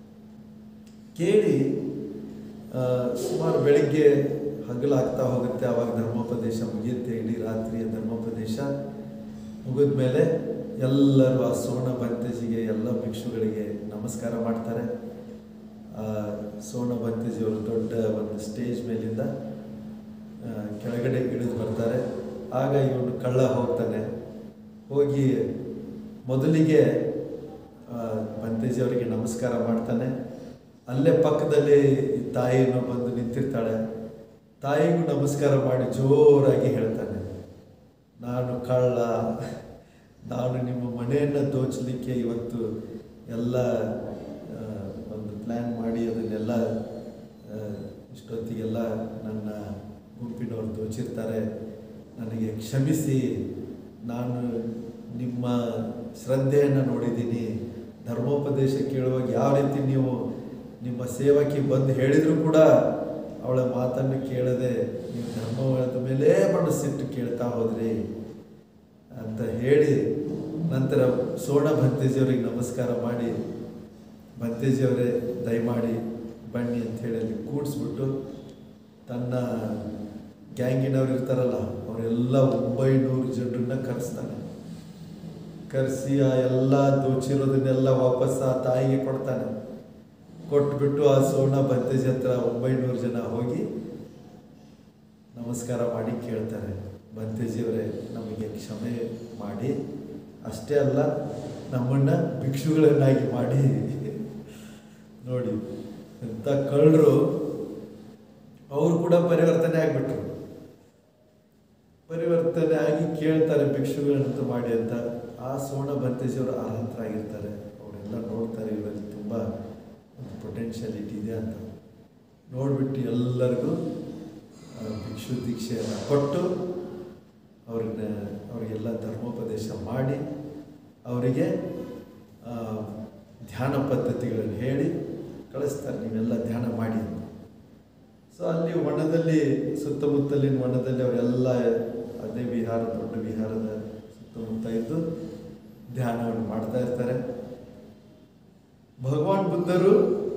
Speaker 1: ಕೇಳಿ ಆ, ಸುಮಾರು ಬೆಳಿಗ್ಗೆ ಹಗಲಾಗ್ತಾ ಹೋಗುತ್ತೆ ಆವಾಗ ಧರ್ಮೋಪದೇಶ ಮುಗಿಯುತ್ತೆ ಇಡೀ ರಾತ್ರಿಯ ಧರ್ಮೋಪದೇಶ ಮುಗಿದ ಮೇಲೆ ಎಲ್ಲರೂ ಆ ಸೋಣ ಬಂತೇಜಿಗೆ ಎಲ್ಲ ಭಿಕ್ಷುಗಳಿಗೆ ನಮಸ್ಕಾರ ಮಾಡ್ತಾರೆ ಆ, ಸೋಣ ಬಂತೇಜಿಯವರು ದೊಡ್ಡ ಒಂದು ಸ್ಟೇಜ್ ಮೇಲಿಂದ ಆ, ಕೆಳಗಡೆ ಇಳಿದು ಬರ್ತಾರೆ ಆಗ ಇವನು ಕಳ್ಳ ಹೋಗ್ತಾನೆ ಹೋಗಿ ಮೊದಲಿಗೆ ಆ, ಬಂತೇಜಿ ಅವರಿಗೆ ನಮಸ್ಕಾರ ಮಾಡ್ತಾನೆ ಅಲ್ಲೇ ಪಕ್ಕದಲ್ಲಿ ಈ ತಾಯಿಯನ್ನು ಬಂದು ನಿಂತಿರ್ತಾಳೆ ತಾಯಿಗೂ ನಮಸ್ಕಾರ ಮಾಡಿ ಜೋರಾಗಿ ಹೇಳ್ತಾನೆ ನಾನು ಕಳ್ಳ ನಾನು ನಿಮ್ಮ ಮನೆಯನ್ನು ದೋಚಲಿಕ್ಕೆ ಇವತ್ತು ಎಲ್ಲ ಆ, ಒಂದು ಪ್ಲ್ಯಾನ್ ಮಾಡಿ ಅದನ್ನೆಲ್ಲ ಆ, ಇಷ್ಟೊತ್ತಿಗೆಲ್ಲ ನನ್ನ ಗುಂಪಿನವ್ರು ದೋಚಿರ್ತಾರೆ ನನಗೆ ಕ್ಷಮಿಸಿ ನಾನು ನಿಮ್ಮ ಶ್ರದ್ಧೆಯನ್ನು ನೋಡಿದ್ದೀನಿ ಧರ್ಮೋಪದೇಶ ಕೇಳುವಾಗ ಯಾವ ರೀತಿ ನೀವು ನಿಮ್ಮ ಸೇವಕಿ ಬಂದು ಹೇಳಿದರೂ ಕೂಡ ಅವಳ ಮಾತನ್ನು ಕೇಳದೆ ನೀವು ಧರ್ಮವಾದ ಮೇಲೆ ಮನಸ್ಸಿಟ್ಟು ಕೇಳ್ತಾ ಹೋದ್ರಿ ಅಂತ ಹೇಳಿ ನಂತರ ಸೋಣ ಭಂತೇಜಿಯವರಿಗೆ ನಮಸ್ಕಾರ ಮಾಡಿ ಭಂತೇಜಿಯವರೇ ದಯಮಾಡಿ ಬನ್ನಿ ಅಂತ ಹೇಳಿ ಅಲ್ಲಿ ಕೂಡಿಸ್ಬಿಟ್ಟು ತನ್ನ ಗ್ಯಾಂಗಿನವ್ರು ಇರ್ತಾರಲ್ಲ ಅವರೆಲ್ಲ ಒಂಬೈನೂರು ಜನರನ್ನ ಕರೆಸ್ತಾನೆ ಕರೆಸಿ ಆ ಎಲ್ಲ ದೋಚಿರೋದನ್ನೆಲ್ಲ ವಾಪಸ್ ಆ ತಾಯಿಗೆ ಕೊಡ್ತಾನೆ ಕೊಟ್ಬಿಟ್ಟು ಆ ಸೋಣ ಭಂತೇಜಿ ಹತ್ರ ಒಂಬೈನೂರು ಜನ ಹೋಗಿ ನಮಸ್ಕಾರ ಮಾಡಿ ಕೇಳ್ತಾರೆ ಭಂತೇಜಿಯವರೇ ನಮಗೆ ಕ್ಷಮೆ ಮಾಡಿ ಅಷ್ಟೇ ಅಲ್ಲ ನಮ್ಮನ್ನ ಭಿಕ್ಷುಗಳನ್ನಾಗಿ ಮಾಡಿ ನೋಡಿ ಎಂಥ ಕಳ್ಳರು ಅವರು ಕೂಡ ಪರಿವರ್ತನೆ ಆಗಿಬಿಟ್ರು ಪರಿವರ್ತನೆ ಆಗಿ ಕೇಳ್ತಾರೆ ಭಿಕ್ಷುಗಳಂತ ಮಾಡಿ ಅಂತ ಆ ಸೋಣ ಭಂತೇಜಿಯವರು ಅರ್ಹಂತರಾಗಿರ್ತಾರೆ ಅವರೆಲ್ಲ ನೋಡ್ತಾರೆ ಇವರಲ್ಲಿ ತುಂಬ ಒಂದು ಪೊಟೆನ್ಷಿಯಾಲಿಟಿ ಇದೆ ಅಂತ ನೋಡಿಬಿಟ್ಟು ಎಲ್ಲರಿಗೂ ಆ, ಭಿಕ್ಷು ದೀಕ್ಷೆಯನ್ನು ಕೊಟ್ಟು ಅವ್ರನ್ನ ಅವರಿಗೆಲ್ಲ ಧರ್ಮೋಪದೇಶ ಮಾಡಿ ಅವರಿಗೆ ಆ, ಧ್ಯಾನ ಪದ್ಧತಿಗಳನ್ನು ಹೇಳಿ ಕಳಿಸ್ತಾರೆ ನೀವೆಲ್ಲ ಧ್ಯಾನ ಮಾಡಿ ಅಂತ ಸೊ ಅಲ್ಲಿ ವನದಲ್ಲಿ ಸುತ್ತಮುತ್ತಲಿನ ವನದಲ್ಲಿ ಅವರೆಲ್ಲ ಅದೇ ವಿಹಾರ ದೊಡ್ಡ ವಿಹಾರದ ಸುತ್ತಮುತ್ತ ಇದ್ದು ಧ್ಯಾನವನ್ನು ಮಾಡ್ತಾ ಇರ್ತಾರೆ ಭಗವಾನ್ ಬುದ್ಧರು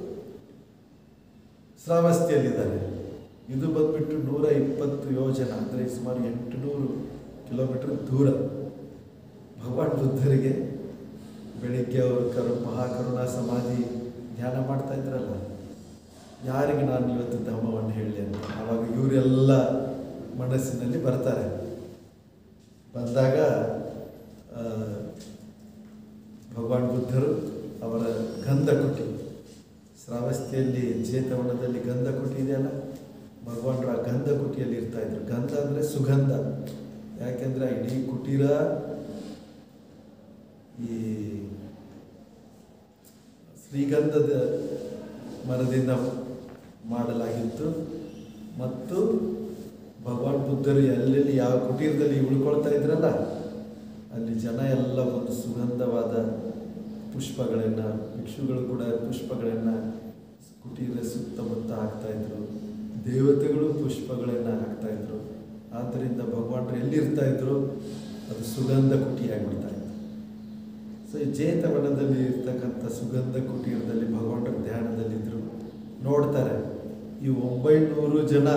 Speaker 1: ಶ್ರಾವಸ್ತಿಯಲ್ಲಿದ್ದಾರೆ ಇದು ಬಂದ್ಬಿಟ್ಟು ನೂರ ಇಪ್ಪತ್ತು ಯೋಜನ ಅಂದರೆ ಸುಮಾರು ಎಂಟುನೂರು ಕಿಲೋಮೀಟರ್ ದೂರ ಭಗವಾನ್ ಬುದ್ಧರಿಗೆ ಬೆಳಿಗ್ಗೆ ಅವರು ಕರು ಮಹಾಕರುಣಾ ಸಮಾಧಿ ಧ್ಯಾನ ಮಾಡ್ತಾ ಇದ್ರಲ್ಲ ಯಾರಿಗೆ ನಾನು ಇವತ್ತು ಧರ್ಮವನ್ನು ಹೇಳಲಿ ಅಂತ ಆವಾಗ ಇವರೆಲ್ಲ ಮನಸ್ಸಿನಲ್ಲಿ ಬರ್ತಾರೆ ಬಂದಾಗ ಆ, ಭಗವಾನ್ ಬುದ್ಧರು ಅವರ ಗಂಧಕುಟಿ ಶ್ರಾವಸ್ತಿಯಲ್ಲಿ ಜೇತವನದಲ್ಲಿ ಗಂಧಕುಟಿ ಇದೆಯಲ್ಲ ಭಗವಾನರು ಆ ಗಂಧಕುಟಿಯಲ್ಲಿ ಇರ್ತಾ ಇದ್ರು ಗಂಧ ಅಂದರೆ ಸುಗಂಧ ಯಾಕೆಂದರೆ ಆ ಇಡೀ ಕುಟೀರ ಈ ಶ್ರೀಗಂಧದ ಮರದಿಂದ ಮಾಡಲಾಗಿತ್ತು ಮತ್ತು ಭಗವಾನ್ ಬುದ್ಧರು ಎಲ್ಲೆಲ್ಲಿ ಯಾವ ಕುಟೀರದಲ್ಲಿ ಉಳ್ಕೊಳ್ತಾ ಇದ್ರಲ್ಲ ಅಲ್ಲಿ ಜನ ಎಲ್ಲ ಒಂದು ಸುಗಂಧವಾದ ಪುಷ್ಪಗಳನ್ನು ಭಿಕ್ಷುಗಳು ಕೂಡ ಪುಷ್ಪಗಳನ್ನು ಕುಟೀರ ಸುತ್ತಮುತ್ತ ಹಾಕ್ತಾ ಇದ್ರು ದೇವತೆಗಳು ಪುಷ್ಪಗಳನ್ನು ಹಾಕ್ತಾ ಇದ್ರು ಆದ್ದರಿಂದ ಭಗವಾನರು ಎಲ್ಲಿರ್ತಾ ಇದ್ರು ಅದು ಸುಗಂಧ ಕುಟಿಯಾಗ್ಬಿಡ್ತಾ ಇತ್ತು ಸೊ ಈ ಜೇತವನದಲ್ಲಿ ಇರ್ತಕ್ಕಂಥ ಸುಗಂಧ ಕುಟೀರದಲ್ಲಿ ಭಗವಂತನ ಧ್ಯಾನದಲ್ಲಿದ್ದರು ನೋಡ್ತಾರೆ ಈ ಒಂಬೈನೂರು ಜನ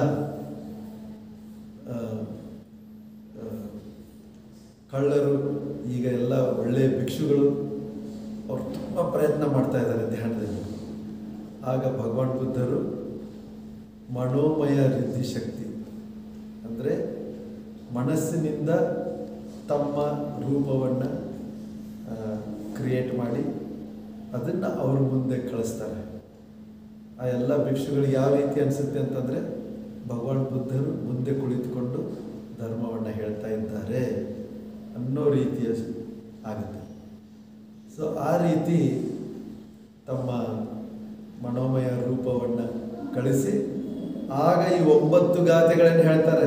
Speaker 1: ಆ, ಆ, ಕಳ್ಳರು ಈಗ ಎಲ್ಲ ಒಳ್ಳೆಯ ಭಿಕ್ಷುಗಳು ಅವ್ರು ತುಂಬ ಪ್ರಯತ್ನ ಮಾಡ್ತಾ ಇದ್ದಾರೆ ಧ್ಯಾನದಲ್ಲಿ ಆಗ ಭಗವಾನ್ ಬುದ್ಧರು ಮನೋಮಯ ರಿದ್ಧಿ ಶಕ್ತಿ ಅಂದರೆ ಮನಸ್ಸಿನಿಂದ ತಮ್ಮ ರೂಪವನ್ನು ಕ್ರಿಯೇಟ್ ಮಾಡಿ ಅದನ್ನು ಅವ್ರ ಮುಂದೆ ಕಳಿಸ್ತಾರೆ ಆ ಎಲ್ಲ ಭಿಕ್ಷುಗಳಿಗೆ ಯಾವ ರೀತಿ ಅನಿಸುತ್ತೆ ಅಂತಂದರೆ ಭಗವಾನ್ ಬುದ್ಧರು ಮುಂದೆ ಕುಳಿತುಕೊಂಡು ಧರ್ಮವನ್ನು ಹೇಳ್ತಾ ಇದ್ದಾರೆ ಅನ್ನೋ ರೀತಿಯ ಆಗುತ್ತೆ ಸೊ ಆ ರೀತಿ ತಮ್ಮ ಮನೋಮಯ ರೂಪವನ್ನು ಕಳಿಸಿ ಆಗ ಈ ಒಂಬತ್ತು ಗಾಥೆಗಳನ್ನು ಹೇಳ್ತಾರೆ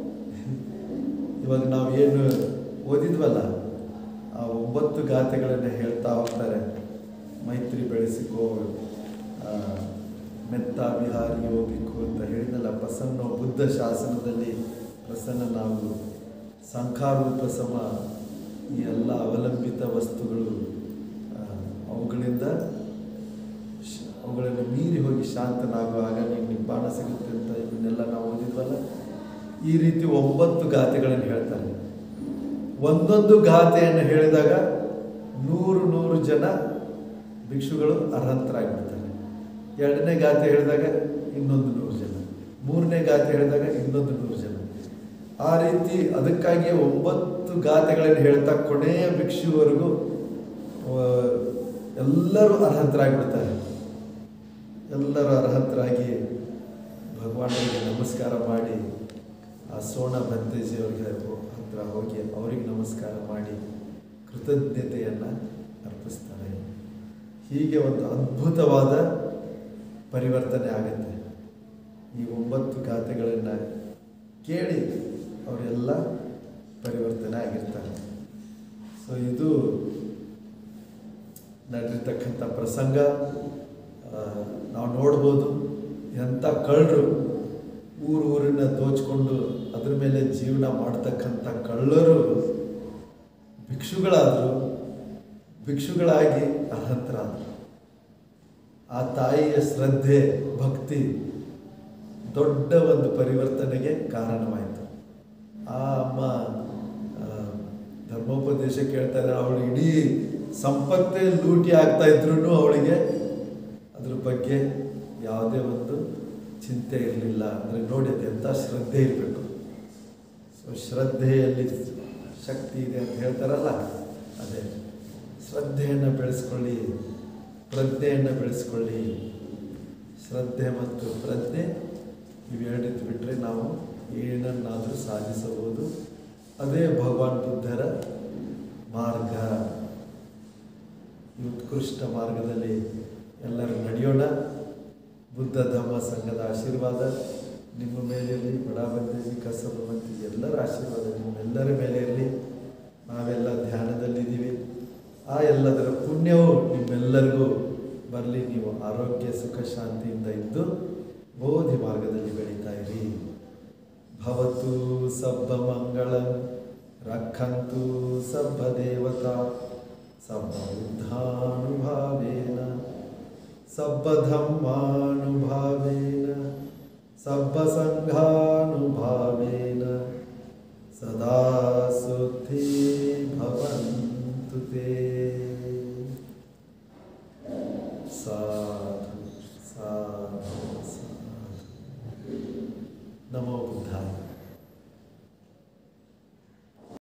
Speaker 1: ಇವಾಗ ನಾವು ಏನು ಓದಿದ್ವಲ್ಲ ಆ ಒಂಬತ್ತು ಗಾಥೆಗಳನ್ನು ಹೇಳ್ತಾ ಹೋಗ್ತಾರೆ ಮೈತ್ರಿ ಬೆಳೆಸಿಕೋ ಆ, ಮೆತ್ತ ವಿಹಾರಿ ಹೋಗಿಕೋ ಅಂತ ಹೇಳಿದಲ್ಲ ಪ್ರಸನ್ನ ಬುದ್ಧ ಶಾಸನದಲ್ಲಿ ಪ್ರಸನ್ನ ನಾವು ಸಂಖಾರೂಪ ಸಮ ಈ ಎಲ್ಲ ಅವಲಂಬಿತ ವಸ್ತುಗಳು ಆ, ಅವುಗಳಿಂದ ಶ- ಅವುಗಳನ್ನು ಮೀರಿ ಹೋಗಿ ಶಾಂತನಾಗುವಾಗ ನೀನು ನಿಬ್ಬಾಣ ಸಿಗುತ್ತೆ ಅಂತ ಇವನ್ನೆಲ್ಲ ನಾವು ಓದಿದ್ವಲ್ಲ ಈ ರೀತಿ ಒಂಬತ್ತು ಗಾಥೆಗಳನ್ನು ಹೇಳ್ತಾರೆ ಒಂದೊಂದು ಗಾಥೆಯನ್ನು ಹೇಳಿದಾಗ ನೂರು ನೂರು ಜನ ಭಿಕ್ಷುಗಳು ಅರ್ಹಂತರಾಗಿಬಿಡ್ತಾರೆ ಎರಡನೇ ಗಾಥೆ ಹೇಳಿದಾಗ ಇನ್ನೊಂದು ನೂರು ಜನ ಮೂರನೇ ಗಾಥೆ ಹೇಳಿದಾಗ ಇನ್ನೊಂದು ನೂರು ಜನ ಆ ರೀತಿ ಅದಕ್ಕಾಗಿಯೇ ಒಂಬತ್ತು ಗಾಥೆಗಳನ್ನು ಹೇಳ್ತಾ ಕೊನೆಯ ಭಿಕ್ಷುವರೆಗೂ ಆ, ಎಲ್ಲರೂ ಅರ್ಹಂತರಾಗಿಬಿಡ್ತಾರೆ ಎಲ್ಲರೂ ಅರ್ಹಂತರಾಗಿ ಭಗವಾನರಿಗೆ ನಮಸ್ಕಾರ ಮಾಡಿ ಆ ಸೋಣ ಭಂತೇಜಿ ಅವರಿಗೆ ಹತ್ರ ಹೋಗಿ ಅವರಿಗೆ ನಮಸ್ಕಾರ ಮಾಡಿ ಕೃತಜ್ಞತೆಯನ್ನು ಅರ್ಪಿಸ್ತಾರೆ ಹೀಗೆ ಒಂದು ಅದ್ಭುತವಾದ ಪರಿವರ್ತನೆ ಆಗುತ್ತೆ ಈ ಒಂಬತ್ತು ಗಾಥೆಗಳನ್ನು ಕೇಳಿ ಅವರೆಲ್ಲ ಪರಿವರ್ತನೆ ಆಗಿರ್ತಾರೆ ಸೊ ಇದು ನಡೆದಿರ್ತಕ್ಕಂಥ ಪ್ರಸಂಗ ಆ, ನಾವು ನೋಡ್ಬೋದು ಎಂಥ ಕಳ್ಳರು ಊರು ಊರನ್ನ ದೋಚ್ಕೊಂಡು ಅದ್ರ ಮೇಲೆ ಜೀವನ ಮಾಡ್ತಕ್ಕಂಥ ಕಳ್ಳರು ಭಿಕ್ಷುಗಳಾದರು ಭಿಕ್ಷುಗಳಾಗಿ ಅರ್ಹಂತರಾದರು ಆ ತಾಯಿಯ ಶ್ರದ್ಧೆ ಭಕ್ತಿ ದೊಡ್ಡ ಒಂದು ಪರಿವರ್ತನೆಗೆ ಕಾರಣವಾಯಿತು ಆ ಅಮ್ಮ ಆ, ಧರ್ಮೋಪದೇಶ ಕೇಳ್ತಾರೆ ಅವಳು ಇಡೀ ಸಂಪತ್ತೇ ಲೂಟಿ ಆಗ್ತಾ ಇದ್ರೂ ಅವಳಿಗೆ ಅದ್ರ ಬಗ್ಗೆ ಯಾವುದೇ ಒಂದು ಚಿಂತೆ ಇರಲಿಲ್ಲ ಅಂದರೆ ನೋಡಿ ಅದು ಎಂಥ ಶ್ರದ್ಧೆ ಇರಬೇಕು ಸೊ ಶ್ರದ್ಧೆಯಲ್ಲಿ ಶಕ್ತಿ ಇದೆ ಅಂತ ಹೇಳ್ತಾರಲ್ಲ ಅದೇ ಶ್ರದ್ಧೆಯನ್ನು ಬೆಳೆಸ್ಕೊಳ್ಳಿ ಪ್ರಜ್ಞೆಯನ್ನು ಬೆಳೆಸ್ಕೊಳ್ಳಿ ಶ್ರದ್ಧೆ ಮತ್ತು ಪ್ರಜ್ಞೆ ಇವೆರಡಿದ್ದು ಬಿಟ್ಟರೆ ನಾವು ಏನನ್ನಾದರೂ ಸಾಧಿಸಬಹುದು ಅದೇ ಭಗವಾನ್ ಬುದ್ಧರ ಮಾರ್ಗ ಈ ಉತ್ಕೃಷ್ಟ ಮಾರ್ಗದಲ್ಲಿ ಎಲ್ಲರೂ ನಡೆಯೋಣ ಬುದ್ಧ ಧಮ್ಮ ಸಂಘದ ಆಶೀರ್ವಾದ ನಿಮ್ಮ ಮೇಲೆ ಇರಲಿ ಬಡಾಬಂದೇಜಿ ಕಸಬ ಮತ್ತು ಎಲ್ಲರ ಆಶೀರ್ವಾದ ನಿಮ್ಮೆಲ್ಲರ ಮೇಲೆ ಇರಲಿ ನಾವೆಲ್ಲ ಧ್ಯಾನದಲ್ಲಿದ್ದೀವಿ ಆ ಎಲ್ಲದರ ಪುಣ್ಯವು ನಿಮ್ಮೆಲ್ಲರಿಗೂ ಬರಲಿ ನೀವು ಆರೋಗ್ಯ ಸುಖ ಶಾಂತಿಯಿಂದ ಇದ್ದು ಬೋಧಿ ಮಾರ್ಗದಲ್ಲಿ ಬೆಳೀತಾ ಇರಿ ಭವತು ಸಬ್ಬ ಮಂಗಳ ರಕ್ಷಂತು ಸಬ್ಬ ದೇವತಾ ಸಬ್ಬ ಬುದ್ಧಾನುಭಾವೇನ ಸಬ್ಬ ಧಮ್ಮಾನುಭಾವೇನ ಸಬ್ಬ ಸಂಘಾನುಭಾವೇನ ಸದಾ ಸುದ್ಧಿ ಭವಂತು ತೇ ಸಾಧು ಸಾಧು ಸಾಧು ನಮೋ ಬುದ್ಧಾಯ